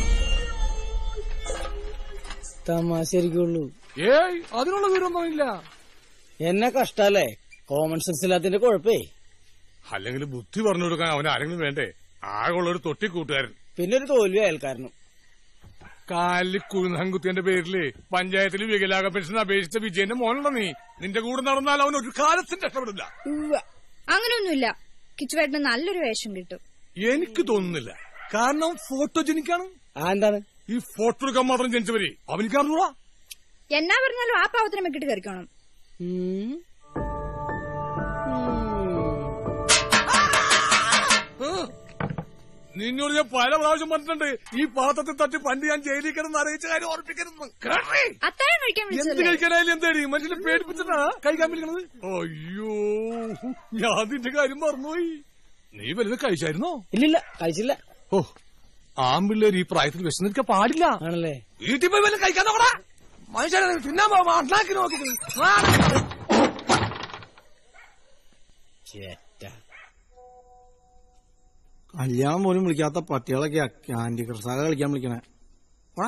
തമാശരിക്കുള്ളൂ ഏയ് അതിനുള്ള വിവരമൊന്നും ഇല്ല എന്നെ കഷ്ടല്ലേ കോമൺ സെൻസ് ഇല്ലാത്തതിന്റെ കുഴപ്പേ അല്ലെങ്കിൽ ബുദ്ധി പറഞ്ഞു കൊടുക്കാൻ അവൻ ആരെങ്കിലും വേണ്ടേ ആകെയുള്ള ഒരു തൊട്ടി കൂട്ടുകാരൻ പിന്നെ ഒരു തോൽവി അയൽക്കാരനും കാലിൽ കുഴുന്നകുത്തിയന്റെ പേരില് പഞ്ചായത്തിൽ വികലാക പെൻഷൻ അപേക്ഷിച്ച വിജയന്റെ മോനുണ്ടോ നീ നിന്റെ കൂടെ നടന്നാൽ അവൻ ഒരു കാലത്തും രക്ഷപ്പെടില്ല അങ്ങനെയൊന്നുമില്ല കിച്ചുവേട്ടന് നല്ലൊരു വേഷം കിട്ടും എനിക്ക് തോന്നുന്നില്ല കാരണം ഫോട്ടോജനിക്കാണ് എന്താണ് ഈ ഫോട്ടോ എടുക്കാൻ മാത്രം ജനിച്ചവര് അവനിക്കറിഞ്ഞൂടാ എന്നാ പറഞ്ഞാലും ആ പാവത്തിനെ മെക്കിട്ട് കയറിക്കണം നിന്നോട് ഞാൻ പല പ്രാവശ്യം പറഞ്ഞിട്ടുണ്ട് ഈ പാത്രത്തിൽ തട്ടി പണ്ട് ഞാൻ ജയിലിൽ കിടന്ന് അറിയിച്ച കാര്യം ഓർപ്പിക്കരുത് കേട്ടേ? അത്താഴം കഴിക്കാൻ എന്ത് വിളിച്ചതല്ലേ കഴിക്കാനായാലും എന്തേടി മനുഷ്യനെ പേടിപ്പിച്ചിട്ടാ കഴിക്കാൻ വിളിക്കണത് അയ്യോ ഞാൻ നിന്റെ കാര്യം മറന്നുപോയി നീ വലുത് കഴിച്ചായിരുന്നോ ഇല്ലില്ല കഴിച്ചില്ല ഓ ആമ്പിള്ളേർ ഈ പ്രായത്തിൽ വിശന്നിരിക്കാൻ പാടില്ല ആണല്ലേ വീട്ടിൽ പോയി വല്ല കഴിക്കാൻ നോക്കടാ മനുഷ്യനെ തിന്നാൻ പോവാ ഉണ്ടാക്കി നോക്കി ചേറ്റ കല്യാണം പോലും വിളിക്കാത്ത പട്ടികളൊക്കെയാ ക്യാൻഡി ക്രഷാക കളിക്കാൻ വിളിക്കണേ പോടാ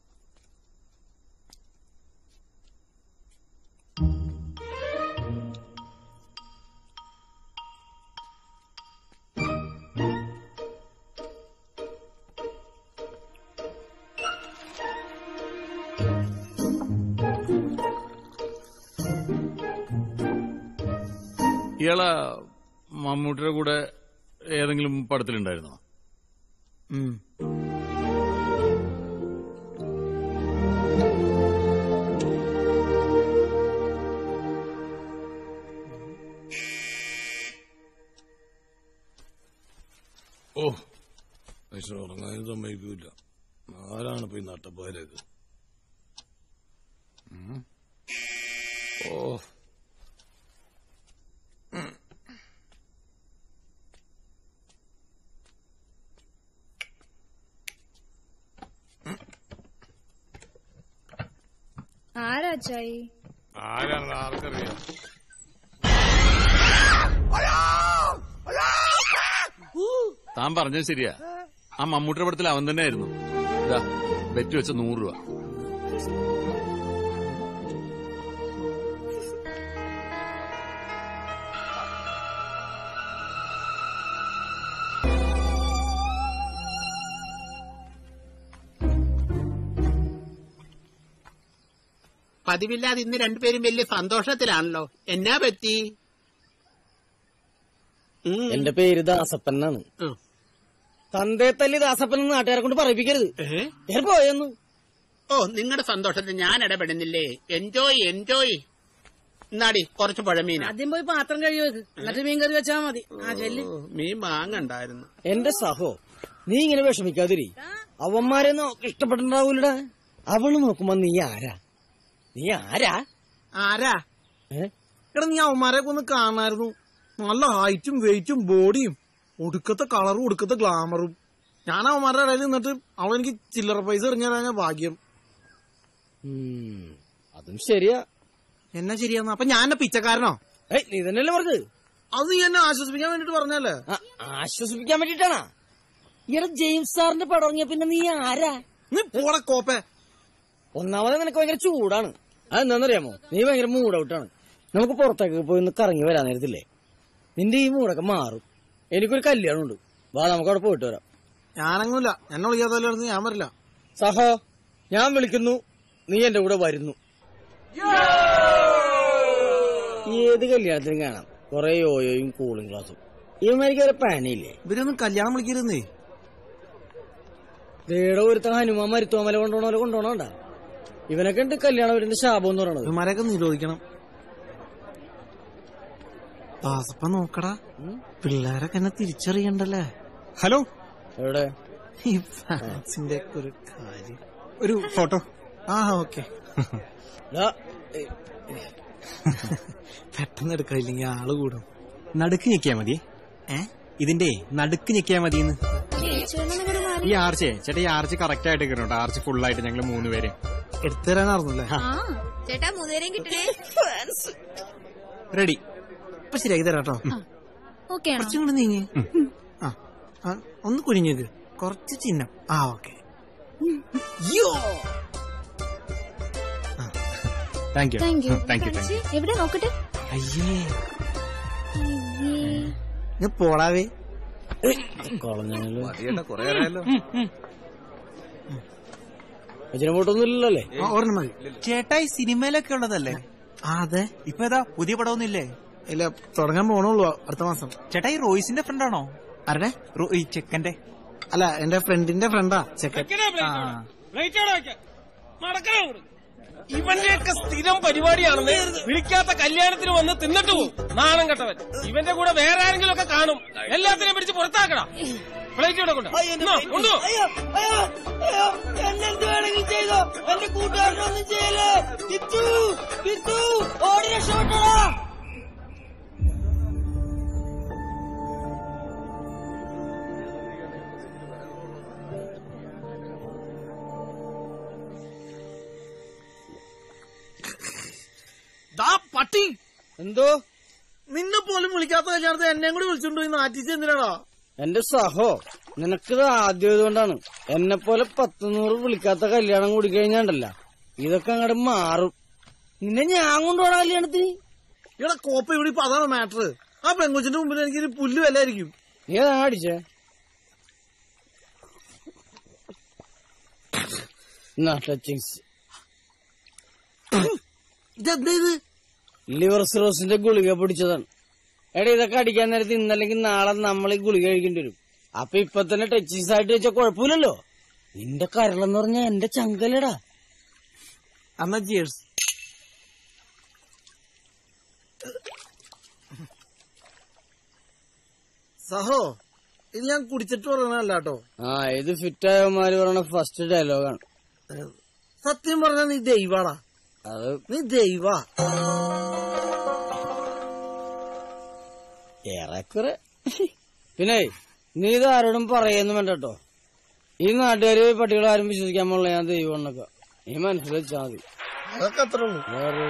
ഇയാളെ മമ്മൂട്ടിയുടെ കൂടെ ഏതെങ്കിലും പടത്തിലുണ്ടായിരുന്നോ ഉം. ഓ മനുഷ്യൻ ഉറങ്ങാനും സമ്മതിക്കൂല ആരാണ് ഇപ്പൊ ഈ നട്ടപ്പാരൊക്കെ ഓ ആരാ ചായി ആരാണ് ആർക്കറിയാം താൻ പറഞ്ഞത് ശരിയാ ആ മമ്മൂട്ടിയുടെ പടത്തിൽ അവൻ തന്നെയായിരുന്നു ഇതാ ബെറ്റ് വെച്ച നൂറ് രൂപ പതിവില്ലാതെ ഇന്ന് രണ്ടുപേരും വലിയ സന്തോഷത്തിലാണല്ലോ എന്നാ പറ്റി എന്റെ പേര് ദാസപ്പൻ എന്നാണ് തന്തേ തല്ലി ദാസപ്പൻ എന്ന് നാട്ടുകാരെ കൊണ്ട് പറയിപ്പിക്കരുത് ഞാൻ പോയെന്നു ഓ നിങ്ങളുടെ സന്തോഷത്തിൽ ഞാൻ ഇടപെടുന്നില്ലേ എൻജോയ് എൻജോയ് എന്നാടി കുറച്ച് പുഴമീന ആദ്യം പോയി പാത്രം കഴിയോ എന്നിട്ട് മീൻ കറി വെച്ചാ മതി ആ ചെല്ലി മീൻ വാങ്ങണ്ടായിരുന്നു എന്റെ സഹോ നീ ഇങ്ങനെ വിഷമിക്കാതിരി അവന്മാരെ ഇഷ്ടപ്പെട്ടിട്ടുണ്ടാവൂലടാ അവള് നോക്കുമ്പോ നീ ആരാ നീ ആരാ ആരാ എടാ നീ അവന്മാരെ ഒന്ന് കാണായിരുന്നു നല്ല ഹൈറ്റും വെയിറ്റും ബോഡിയും ഒടുക്കത്തെ കളറും ഒടുക്കത്തെ ഗ്ലാമറും ഞാൻ അവന്മാരുടെ ഇടയിൽ നിന്നിട്ട് അവളെനിക്ക് ചില്ലറ പൈസ എറിഞ്ഞാൽ ഭാഗ്യം അതും ശരിയാ എന്നാ ശരിയാന്ന് അപ്പൊ ഞാൻ എന്നെ പിച്ചക്കാരനോ നീ തന്നെയല്ലേ പറഞ്ഞത് അത് നീ എന്നെ ആശ്വസിപ്പിക്കാൻ വേണ്ടിട്ട് പറഞ്ഞല്ലേ ആശ്വസിപ്പിക്കാൻ വേണ്ടിട്ടാണാ ഈയിടെ ജെയിംസ് സാറിന്റെ പടം ഇറങ്ങിയ പിന്നെ നീ ആരാ നീ പോടെ കോപ്പേ ഒന്നാമത് നിനക്ക് ഭയങ്കര ചൂടാണ് അതെന്താന്നറിയാമോ നീ ഭയങ്കര മൂഡ് ഔട്ടാണ് നമുക്ക് പുറത്തേക്ക് പോയി ഒന്ന് കറങ്ങി വരാൻ നേരത്തില്ലേ നിന്റെ ഈ മൂടൊക്കെ മാറും എനിക്കൊരു കല്യാണമുണ്ട് വാ നമുക്ക് അവിടെ പോയിട്ട് വരാം ഞാനങ്ങൂല എന്നെ വിളിക്കാത്തല്ലായിരുന്നു ഞാൻ വരില്ല സഹോ ഞാൻ വിളിക്കുന്നു നീ എന്റെ കൂടെ വരുന്നു ഏത് കല്യാണത്തിനും കാണാം കൊറേ യോയോയും കൂളിംഗ് ഗ്ലാസും ഇവന്മാർക്ക് വരെ പാനിയില്ലേ ഇവരൊന്നും കല്യാണം വിളിക്കരുന്നേ ദേടെ ഒരുത്തൻ ഹനുമാൻ മരുത്തോമല കൊണ്ടോണോലെ കൊണ്ടോണോണ്ടാ ഇവനൊക്കെ ഉണ്ട് കല്യാണം വരുന്ന ശാപം എന്ന് പറയണത് ഇവന്മാരെയൊക്കെ നിരോധിക്കണം ദാസപ്പ നോക്കടാ പിള്ളേരൊക്കെ എന്നെ തിരിച്ചറിയണ്ടല്ലേ ഹലോ എവിടെ ഈ ഫാൻസിന്റെ ഒക്കെ ഒരു കാര്യം ഒരു ഫോട്ടോ ആ ഓക്കെ പെട്ടെന്ന് എടുക്കില്ലെങ്കിൽ ആള് കൂടും നടുക്ക് ഞെക്കിയാ മതി ഏ ഇതിന്റെ നടുക്ക് ഞെക്കിയാ മതിന്ന് ഈ ആർച്ചേ ചേട്ടാ ഈ ആർച്ച് കറക്റ്റ് ആയിട്ട് കയറും ആർച്ച് ഫുൾ ആയിട്ട് ഞങ്ങള് മൂന്ന് പേര് എടുത്തുതരാനാർന്നല്ലേ ചേട്ടാ മൂന്നുപേരെയും കിട്ടണേ റെഡി ഇപ്പൊ ശരിയാക്കി തരാം കേട്ടോ ഓക്കെ കുറച്ചും കൂടെ നീങ്ങി ആ ആ, ഒന്ന് കുനിഞ്ഞേക്ക് കുറച്ച് ചിഹ്നം ആ okay thank you thank you thank you thank you എവിടെ നോക്കട്ടെ അയ്യേ ഞാൻ പോടാവേ അജിനമോട്ടൊന്നുമില്ലല്ലേ ഒരെണ്ണം മതി ചേട്ടാ ഈ സിനിമയിലൊക്കെ ഉള്ളതല്ലേ ആ അതെ ഇപ്പൊ ഏതാ പുതിയ പടമൊന്നും ഇല്ലേ ഇല്ല തുടങ്ങാൻ പോണുള്ളൂ അടുത്ത മാസം ചേട്ടാ ഈ റോയ്സിന്റെ ഫ്രണ്ട് ആണോ ആരുടെ ഈ ചെക്കന്റെ അല്ല എന്റെ ഫ്രണ്ടിന്റെ ഫ്രണ്ടാ ചെക്കൻ ഇവന്റെയൊക്കെ സ്ഥിരം പരിപാടിയാണെന്ന് വിളിക്കാത്ത കല്യാണത്തിന് വന്ന് തിന്നിട്ട് പോകും നാണം കെട്ടവൻ ഇവന്റെ കൂടെ വേറെ ആരെങ്കിലും ഒക്കെ കാണും എല്ലാത്തിനെയും പിടിച്ച് പുറത്താക്കണം പ്ലേറ്റ് ഇവിടെ കൊണ്ടു കൊണ്ടു എന്നെന്ത് വേണമെങ്കിൽ ചെയ്തോ എന്റെ കൂട്ടുകാരനൊന്നും ചെയ്യലേ കിച്ചു കിച്ചു ഓടി രക്ഷപ്പെട്ടടാ ദാ പട്ടി എന്തോ നിന്നെ പോലും വിളിക്കാത്ത കല്യാണത്തിന് എന്നെയും കൂടി വിളിച്ചോണ്ട് പോയി നാറ്റിച്ച് എന്തിനാടാ എന്റെ സഹോ നിനക്കിത് ആദ്യമായതുകൊണ്ടാണ് എന്നെ പോലെ പത്ത് നൂറ് വിളിക്കാത്ത കല്യാണം കൂടി കഴിഞ്ഞാണ്ടല്ല ഇതൊക്കെ അങ്ങോട്ട് മാറും നിന്നെ ഞാൻ കൊണ്ടുപോണ കല്യാണത്തിന് ഇവിടെ കോപ്പ ഇവിടെ ഇപ്പൊ അതാണ് മാറ്റർ ആ പെങ്കൊച്ചിന്റെ മുമ്പിൽ എനിക്ക് പുല്ല് വിലയായിരിക്കും നീ അതാ അടിച്ചേ ടച്ചിങ്സ് ഇതെന്താ ഇത് ലിവർ സിറോസിന്റെ ഗുളിക പിടിച്ചതാണ് എടാ ഇതൊക്കെ അടിക്കാൻ നേരത്ത് ഇന്നല്ലെങ്കിൽ നാളെ നമ്മൾ ഈ ഗുളിക കഴിക്കേണ്ടി വരും അപ്പൊ ഇപ്പൊ തന്നെ ടച്ചിങ്സ് ആയിട്ട് വെച്ചാൽ കുഴപ്പമില്ലല്ലോ നിന്റെ കരളെന്ന് പറഞ്ഞാ എന്റെ ചങ്കലടാ അമ്മ ജിയേഴ്സ് സഹോ ഇത് ഞാൻ കുടിച്ചിട്ട് പറയണല്ല കേട്ടോ ആ ഇത് ഫിറ്റായവന്മാര് പറയണ ഫസ്റ്റ് ഡയലോഗാണ് സത്യം പറഞ്ഞ നീ ദൈവാടാ അത് നീ ദൈവ ഏറെക്കുറെ പിന്നെ നീ ഇത് ആരോടും പറയുന്നു വേണ്ട കേട്ടോ ഈ നാട്ടുകാര് പട്ടികളാരും വിശ്വസിക്കാൻ പാടില്ല ഞാൻ ദൈവമെന്നൊക്കെ നീ മനസ്സിൽ വെച്ചാ മതി അതൊക്കെ അത്ര ഉള്ളൂ വേറെ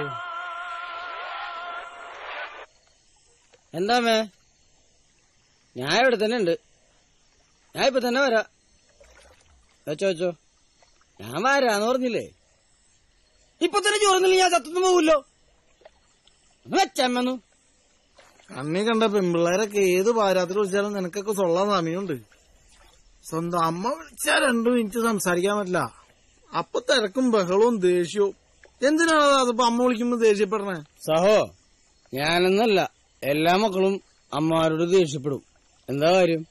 എന്താ മേ ഞാൻ ഇവിടെ തന്നെ ഉണ്ട് ഞാൻ ഇപ്പൊ തന്നെ വരാ വെച്ചോ വെച്ചോ ഞാൻ വരാന്ന് പറഞ്ഞില്ലേ ഇപ്പൊ തന്നെ ചോറുന്നില്ല ഞാൻ ചത്തൊന്നും പോവില്ലോ വെച്ചമ്മന്നു അന്നീ കണ്ട പെമ്പിള്ളേരൊക്കെ ഏത് പാരാത്തിൽ വിളിച്ചാലും നിനക്കൊക്കെ സൊള്ളാൻ സമയമുണ്ട് സ്വന്തം അമ്മ വിളിച്ചാ രണ്ടു മിനിറ്റ് സംസാരിക്കാൻ പറ്റില്ല അപ്പൊ തിരക്കും ബഹളവും ദേഷ്യവും എന്തിനാണ് അതിപ്പോ അമ്മ വിളിക്കുമ്പോ ദേഷ്യപ്പെടണേ സഹോ ഞാനെന്നല്ല എല്ലാ മക്കളും അമ്മമാരോട് ദേഷ്യപ്പെടും എന്താ കാര്യം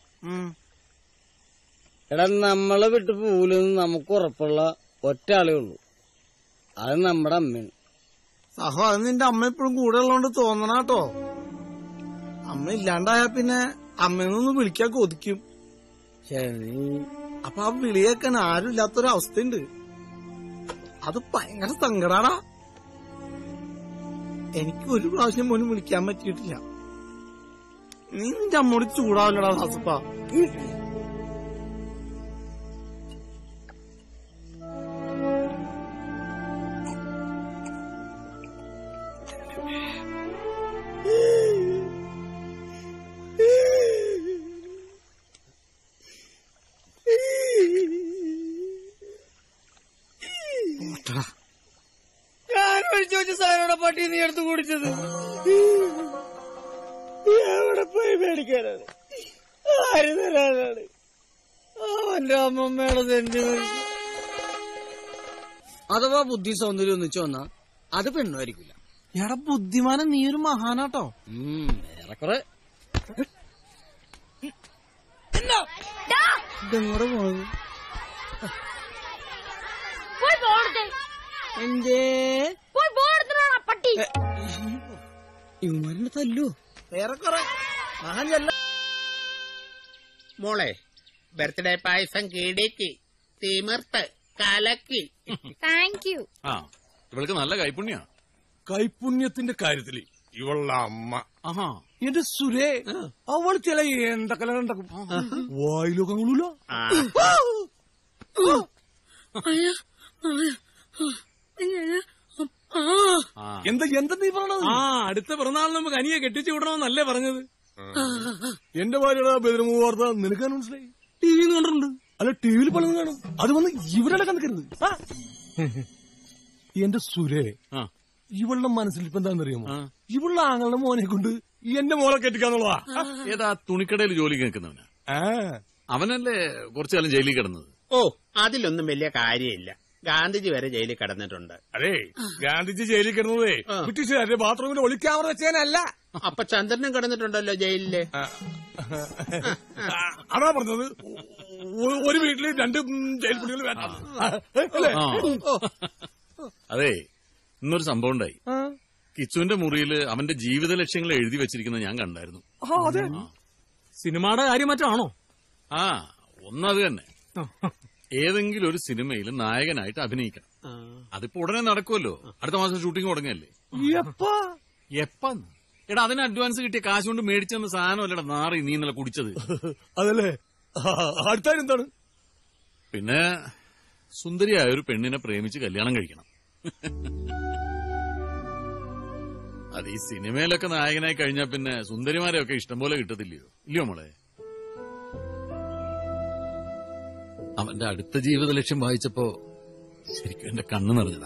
എടാ നമ്മളെ വിട്ട് പോവില്ലെന്ന് നമുക്ക് ഉറപ്പുള്ള ഒറ്റ ആളേ ഉള്ളൂ അത് നമ്മുടെ അമ്മയാണ് സഹോ അത് നിന്റെ അമ്മ എപ്പോഴും കൂടെ ഉള്ളതുകൊണ്ട് തോന്നണാട്ടോ അമ്മ ഇല്ലാണ്ടായാ പിന്നെ അമ്മയൊന്ന് വിളിക്കാൻ കൊതിക്കും അപ്പൊ ആ വിളിയേക്കാൻ ആരും ഇല്ലാത്തൊരു അവസ്ഥയുണ്ട് അത് ഭയങ്കര സങ്കടാടാ എനിക്ക് ഒരു പ്രാവശ്യം പോലും വിളിക്കാൻ പറ്റിയിട്ടില്ല നീ നിന്റെ അമ്മോട് ചൂടാവില്ലടാ ദാസപ്പ ഞാൻ ഒഴിച്ചു വെച്ച സാധനയുടെ പട്ടി നീ എടുത്ത് കുടിച്ചത് എവിടെ പോയി മേടിക്കാനാണ് ആര് തരാനാണ് അവന്റെ അമ്മമ്മയുടെ തെണ്ടി മരിച്ചു. അഥവാ ബുദ്ധി സൗന്ദര്യം ഒന്നിച്ചു വന്നാ അത് പെണ്ണുമായിരിക്കില്ല എടാ ബുദ്ധിമാനം നീ ഒരു മഹാനാട്ടോ ഏറെക്കുറെ ഇതെങ്ങോട്ട് പോണത് പോയി ബോർഡ് എന്തേ പോയി ബോർഡ് പട്ടി ഇവന്മാരുടെ തല്ലോ ഏറെക്കുറെ മഹാൻ ചെല്ല മോളെ ബർത്ത്ഡേ പായസം കിടക്കി തിമിർത്ത് കലക്കി താങ്ക് യു ആ ഇവൾക്ക് നല്ല കൈപുണ്യ കൈപുണ്യത്തിന്റെ കാര്യത്തില് ഇവളുടെ അമ്മ ആഹാ എന്റെ സുരേ അവൾ ചില എന്തൊക്കെ ഉണ്ടാക്കും വായിലൊക്കെ കൊള്ളൂല എന്താ എന്താ നീ പറഞ്ഞത് ആ അടുത്ത പിറന്നാളിന് നമുക്ക് അനിയെ കെട്ടിച്ചു വിടണമെന്നല്ലേ പറഞ്ഞത് എന്റെ ഭാര്യയുടെ ബെദർമൂ വാർത്ത നിനക്ക് മനസ്സിലായി ടി വി കണ്ടിട്ടുണ്ട് അല്ല ടിവിയിൽ പലതും കാണും അത് വന്ന് ഇവിടെ കണക്കരുത് എന്റെ സുരേ ഇവളുടെ മനസ്സിൽ ഇപ്പൊ എന്താണെന്നറിയാമോ ഇവളുടെ ആങ്ങളുടെ മോനെ കൊണ്ട് എന്റെ മോളെ കെട്ടിക്കാന്നുള്ളതാ ഏതാ തുണിക്കടയിൽ ജോലിക്ക് നിൽക്കുന്നവനാ അവനല്ലേ കുറച്ചു കാലം ജയിലിൽ കിടന്നത് ഓ അതിലൊന്നും വലിയ കാര്യമില്ല ഗാന്ധിജി വരെ ജയിലിൽ കിടന്നിട്ടുണ്ട് അതെ ഗാന്ധിജി ജയിലിൽ കിടന്നതേ ബ്രിട്ടീഷുകാരുടെ ബാത്റൂമിൽ ഒളിക്യാമറ വെച്ചേനല്ല അപ്പൊ ചന്ദ്രനും കിടന്നിട്ടുണ്ടല്ലോ ജയിലില് അതാ പറഞ്ഞത് ഒ- ഒരു വീട്ടില് രണ്ട് ജയിൽ കുട്ടികൾ വേണ്ട അല്ലേ ആ. അതെ ഇന്നൊരു സംഭവം ഉണ്ടായി കിച്ചുവിന്റെ മുറിയിൽ അവന്റെ ജീവിത ലക്ഷ്യങ്ങൾ എഴുതി വെച്ചിരിക്കുന്നത് ഞാൻ കണ്ടായിരുന്നു അതെ സിനിമയുടെ കാര്യം മറ്റാണോ ആ ഒന്നത് തന്നെ ഏതെങ്കിലും ഒരു സിനിമയിൽ നായകനായിട്ട് അഭിനയിക്കണം അതിപ്പോ ഉടനെ നടക്കുമല്ലോ അടുത്ത മാസം ഷൂട്ടിംഗ് തുടങ്ങിയല്ലേ എപ്പാ എപ്പാന്ന് എടാ അതിന് അഡ്വാൻസ് കിട്ടിയ കാശ് കൊണ്ട് മേടിച്ചെന്ന സാധനം അല്ലടാ നാറി നീ ഇന്നലെ കുടിച്ചത് അതല്ലേ അടുത്ത എന്താണ് പിന്നെ സുന്ദരിയായ ഒരു പെണ്ണിനെ പ്രേമിച്ച് കല്യാണം കഴിക്കണം അത് ഈ സിനിമയിലൊക്കെ നായകനായി കഴിഞ്ഞാൽ പിന്നെ സുന്ദരിമാരെയൊക്കെ ഇഷ്ടംപോലെ കിട്ടത്തില്ലയോ ഇല്ലയോ മോളെ അവന്റെ അടുത്ത ജീവിത ലക്ഷ്യം വായിച്ചപ്പോ ശരിക്കും എന്റെ കണ്ണു നിറഞ്ഞതാ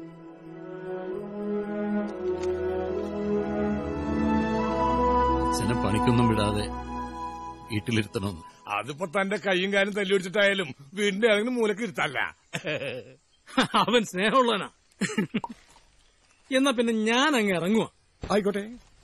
അച്ഛനെ പണിക്കൊന്നും വിടാതെ വീട്ടിലിരുത്തണമെന്ന് അതിപ്പോ തന്റെ കൈയും കാലും തല്ലി പിടിച്ചിട്ടായാലും വീടിന്റെ ഏതെങ്കിലും മൂലക്ക് ഇരുത്തല്ല അവൻ സ്നേഹമുള്ളവനാ എന്നാ പിന്നെ ഞാൻ അങ്ങ് ഇറങ്ങുക ആയിക്കോട്ടെ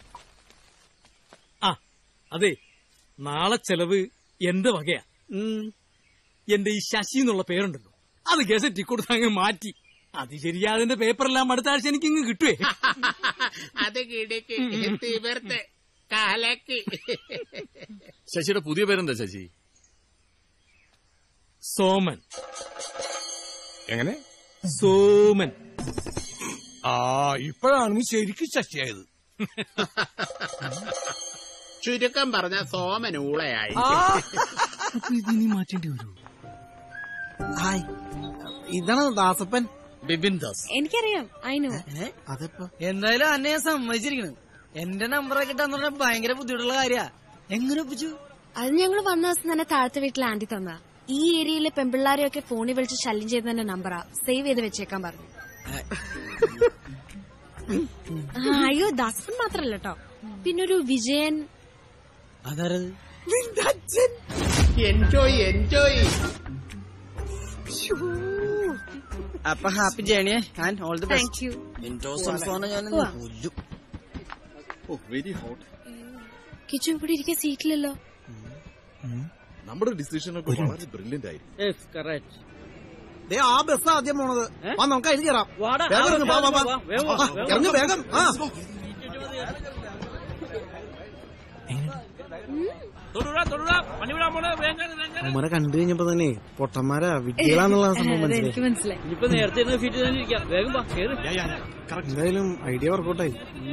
ആ അതെ നാളെ ചെലവ് എന്റെ വകയാ ഉം. എന്റെ ഈ ശശി എന്നുള്ള പേരുണ്ടല്ലോ അത് ഗസറ്റി കൊടുത്ത് അങ്ങ് മാറ്റി അത് ശരിയാതിന്റെ പേപ്പറെല്ലാം അടുത്ത ആഴ്ച എനിക്ക് ഇങ്ങ് കിട്ടുവേ അത് കിടക്ക് തീവർത്ത് കാലക്ക് ശശിയുടെ പുതിയ പേരെന്താ ശശി സോമൻ എങ്ങനെ സോമൻ ആ ഇപ്പോഴാണ് നീ ശരിക്കും ശശിയായത് ചുരുക്കം പറഞ്ഞ സോമൻ ഊളയായി ഇതിനി മാറ്റേണ്ടി വരൂ ഹായ് ഇതാണ് ദാസപ്പൻ ബിബിൻ ദാസ് എനിക്കറിയാം അയിനു അതെപ്പോ എന്തായാലും അന്നെ ഞാൻ സമ്മതിച്ചിരിക്കണ് എന്റെ നമ്പറൊക്കെ കിട്ടാന്ന് പറഞ്ഞാൽ ഭയങ്കര ബുദ്ധിമുട്ടുള്ള കാര്യാ എങ്ങനെ ഒപ്പിച്ചു അത് ഞങ്ങൾ വന്ന ദിവസം തന്നെ താഴത്തെ വീട്ടിൽ ആന്റി തന്ന ഈ ഏരിയയിലെ പെമ്പിള്ളാരെയൊക്കെ ഫോണിൽ വിളിച്ച് ശല്യം ചെയ്യുന്നതിന്റെ നമ്പറാ സേവ് ചെയ്ത് വെച്ചേക്കാൻ പറഞ്ഞു ആ, അയ്യോ ദാസപ്പൻ മാത്രല്ല കേട്ടോ പിന്നൊരു വിജയൻ അതാരത് എൻജോയ് എൻജോയ് അപ്പൊ ഹാപ്പി ജേണിയെ and all the thank you best ഞാൻ ഉവ്വ. കൊല്ലും വെരി ഹോട്ട് കിച്ചു ഇവിടെ ഇരിക്കാൻ സീറ്റിലല്ലോ നമ്മുടെ ഡിസിഷൻ ഒക്കെ വളരെ ബ്രില്യന്റ് ആയിരിക്കും ദേ ആ ബസ് ആദ്യം പോണത് വാ നമുക്ക് അതിൽ കയറാം വാടാ, വേഗം ആ ഇറങ്ങ്, വാ, വാ, വാ. വാ, വേഗം വാ, ആ, വേഗം ഇറങ്ങ് വാ. വേഗം ആ അവന്മാരെ കണ്ടു കഴിഞ്ഞപ്പോ തന്നെ പൊട്ടന്മാരാ വിഡ്ഢികളാന്നുള്ള സംഭവം മനസ്സിലായി മനസ്സിലായി ഇനിയിപ്പോ നേരത്തെ ഇരുന്ന് ഫീറ്റ് ചെയ്തിരിക്കാം വേഗം വാ കേറ് എന്തായാലും ഐഡിയ വർക്കൗട്ടായി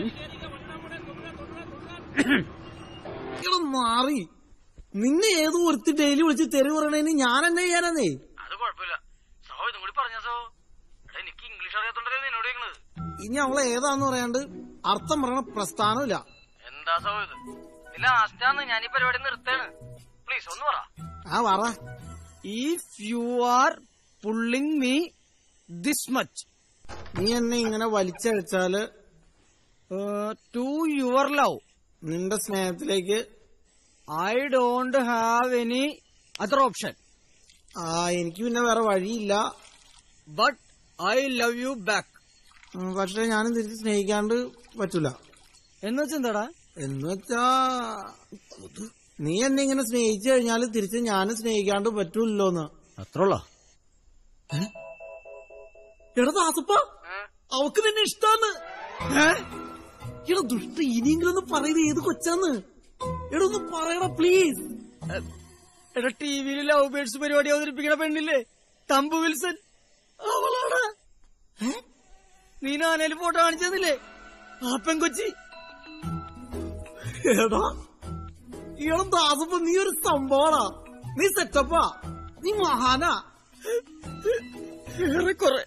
മാറി നിന്നെ ഏതോ ഒരുത്തി ഡെയിലി വിളിച്ച് തെറി പറയണേന് ഞാൻ എന്നെ ചെയ്യാനെന്നേ അത് കുഴപ്പമില്ല സോ ഇതും കൂടി പറഞ്ഞ സോ എനിക്ക് ഇംഗ്ലീഷ് അറിയാത്തോണ്ടല്ലേ നിന്നോട് ചോദിക്കണത് ഇനി അവളെ ഏതാന്ന് പറയാണ്ട് അർത്ഥം പറയണ പ്രസ്ഥാനമില്ല എന്താ സോ ഇത് ലാസ്റ്റാന്ന് ഞാൻ ഈ പരിപാടി നിർത്തേണ് പ്ലീസ് ഒന്ന് പറ ആ പറ if you are pulling me this much നീ എന്നെ ഇങ്ങനെ വലിച്ചഴിച്ചാല് ടു യുവർ ലവ് നിന്റെ സ്നേഹത്തിലേക്ക് I don't have any other option ആ എനിക്ക് പിന്നെ വേറെ വഴിയില്ല but I love you back ഉം, പക്ഷെ ഞാനും തിരിച്ച് സ്നേഹിക്കാണ്ട് പറ്റൂല എന്ന് വെച്ചെന്താടാ എന്ന് വെച്ചാ നീ എന്നെ ഇങ്ങനെ സ്നേഹിച്ചു കഴിഞ്ഞാല് തിരിച്ച് ഞാനും സ്നേഹിക്കാണ്ട് പറ്റൂല്ലോന്ന് അത്രയുള്ള എടാ ദാസപ്പ അവക്ക് നിന്നെ ഇഷ്ടാന്ന് ഏ? എടാ ദുഷ്ട ഇനിയെങ്കിലും ഒന്ന് പറയുന്നത് ഏത് കൊച്ചാന്ന് എടാ ഒന്ന് പറയടാ പ്ലീസ് എടാ ടിവിയിൽ ലവ് ബേർഡ്സ് പരിപാടി അവതരിപ്പിക്കണ പെണ്ണില്ലേ തമ്പു വിൽസൺ അവളാണ് നീ നാനേല് ഫോട്ടോ കാണിച്ചതില്ലേ ആ പെൺകൊച്ചി എടാ എടാ ദാസപ്പ നീ ഒരു സംഭവമാ നീ സെറ്റപ്പാ നീ മഹാനാ ഏറെക്കുറെ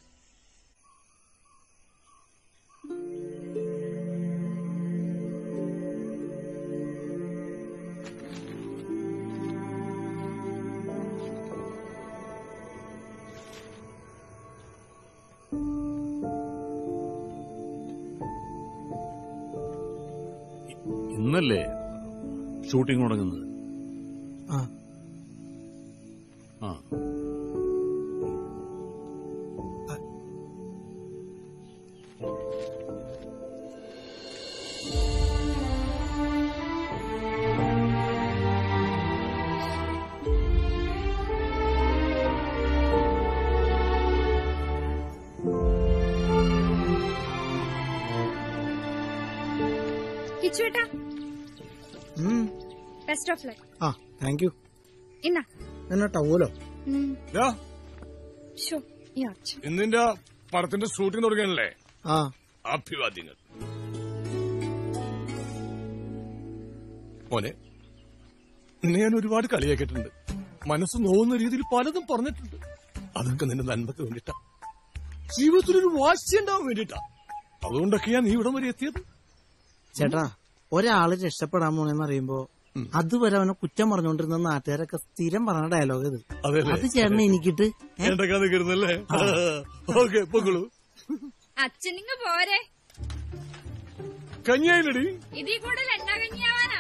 ഇന്നല്ലേ ഷൂട്ടിംഗ് തുടങ്ങുന്നത് ആ. ആ കിച്ചുവേട്ടാ ഉം. ബെസ്റ്റ് ഓഫ് ലക്ക് ആ താങ്ക് യു ഇന്നാ എന്നാ ടവലോ ഉം. ദാ, ശോ, ഈ അച്ഛൻ ഇന്നിന്റെ പടത്തിന്റെ ഷൂട്ടിംഗ് തുടങ്ങിയല്ലേ ആ അഭിവാദ്യങ്ങൾ മോനെ നിന്നെ ഞാൻ ഒരുപാട് കളിയാക്കിയിട്ടുണ്ട് മനസ്സ് നോവുന്ന രീതിയിൽ പലതും പറഞ്ഞിട്ടുണ്ട് അതൊക്കെ നിന്റെ നന്മക്ക് വേണ്ടിട്ടാ ജീവിതത്തിലൊരു വാശി ഉണ്ടാവാൻ വേണ്ടിട്ടാ അതുകൊണ്ടൊക്കെയാ നീ ഇവിടം വരെ എത്തിയത് ചേട്ടാ ഒരാള് രക്ഷപ്പെടാൻ പോണെന്ന് അറിയുമ്പോ അതുവരെ അവനെ കുറ്റം പറഞ്ഞുകൊണ്ടിരുന്ന നാട്ടുകാരൊക്കെ സ്ഥിരം പറഞ്ഞ ഡയലോഗ് ഇത് അതല്ലേ? അത് ചേട്ടനെ എനിക്കിട്ട് ഏ? എന്റെ കഥ കരുന്നല്ലേ ഓക്കെ പൊക്കളൂ അച്ഛനിങ്ങ പോരെ കഞ്ഞിയായില്ലടി ഇതിൽ കൂടുതൽ എന്നാ കഞ്ഞിയാവാനാ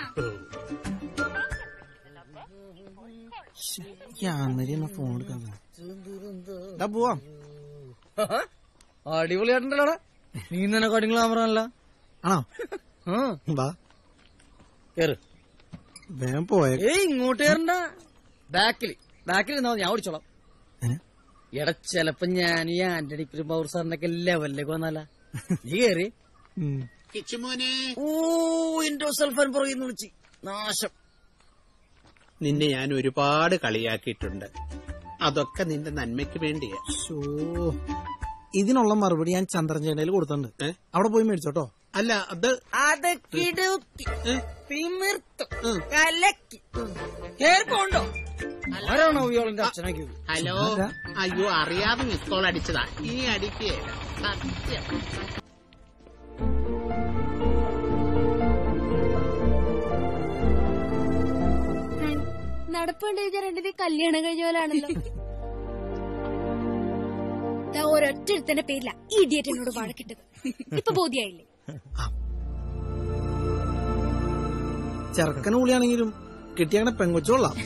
ഞാൻ ഫോൺ എടുക്കാൻ ദാ പോവാം അടിപൊളിയായിട്ടുണ്ടല്ലോടാ നീ തന്നെ കടിങ്ങൾ ക്യാമറ ആണോ വാ കേറ് വേഗം പോയ ഏയ് ഇങ്ങോട്ട് കയറണ്ട ബാക്കില് ബാക്കിൽ നിന്നാ മതി, ഞാൻ ഓടിച്ചോളാം എടാ ചെലപ്പോ ഞാൻ ഈ ആന്റണി പെരുമ്പാവൂർ സാറിന്റെ ഒക്കെ ലെവലിലേക്ക് വന്നാല നീ കേറി കിച്ചുമോനെ ഓ ഇൻഡോ സെൽഫോൺ പുറകിൽ നിന്ന് വിളിച്ച് നാശം നിന്നെ ഞാൻ ഒരുപാട് കളിയാക്കിയിട്ടുണ്ട് അതൊക്കെ നിന്റെ നന്മയ്ക്ക് വേണ്ടിയാ ഷോ ഇതിനുള്ള മറുപടി ഞാൻ ചന്ദ്രൻചേനയിൽ കൊടുത്തിട്ടുണ്ട് അവിടെ പോയി മേടിച്ചോട്ടോ അല്ല അത് അത് കിടുക്കി തിമിർത്തും കലക്കി കേറി പോണ്ടോ ആരാണോ ഇയാളിന്റെ അച്ഛനാക്കിയത് ഹലോ അയ്യോ അറിയാതെ മിസ് കോൾ അടിച്ചതാ ഇനി അടിക്കുകയല്ല സത്യം നടപ്പുണ്ട് ചോദിച്ചാൽ രണ്ടിനും കല്യാണം കഴിഞ്ഞ പോലാണല്ലോ ദാ ഒരൊറ്റ ഒരുത്തന്റെ പേരില ഈ ഇഡിയറ്റ് എന്നോട് വഴക്കിട്ടത് ഇപ്പൊ ബോധ്യായില്ലേ ചെറുക്കന് പുളിയാണെങ്കിലും കിട്ടിയങ്ങനെ പെങ്കൊച്ചോളാം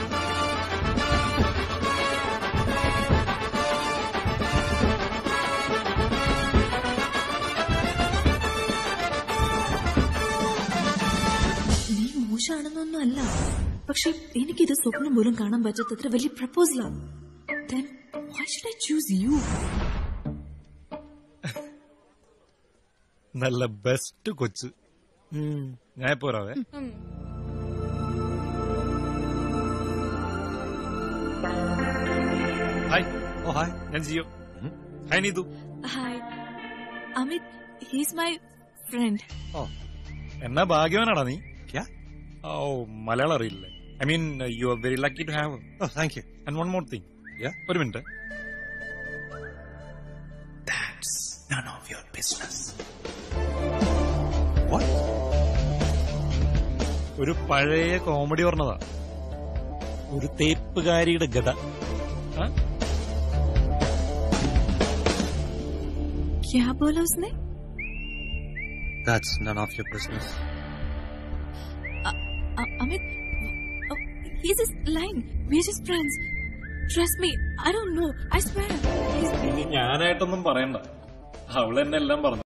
നീ മോശമാണെന്നൊന്നും അല്ല പക്ഷെ എനിക്കിത് സ്വപ്നം പോലും കാണാൻ പറ്റാത്തത്ര വലിയ പ്രപ്പോസലാണ് Then why should I choose you? നല്ല ബെസ്റ്റ് കൊച്ച് ഞാൻ പോരാവേ ഹായ് ഓ ഹായ് ഞാൻ Jio hi Neethu Hi. Amit, he's my friend. ഓ എന്നാ ഭാഗ്യവാനാടാ നീ ക്യാ ഓ മലയാളം അറിയില്ലേ I mean you are very lucky to have oh thank you and one more thing yeah ഒരു minute None of your business. ഒരു പഴയ കോമഡി പറഞ്ഞതാ ഒരു തേപ്പുകാരിയുടെ ഗത ആ? क्या बोला उसने That's none of your business. Uh, Amit, oh, he's just lying. We're just friends. Trust me, I don't know. I swear. He's ഇനി ഞാനായിട്ടൊന്നും പറയണ്ട അവൾ എന്നെ എല്ലാം പറഞ്ഞു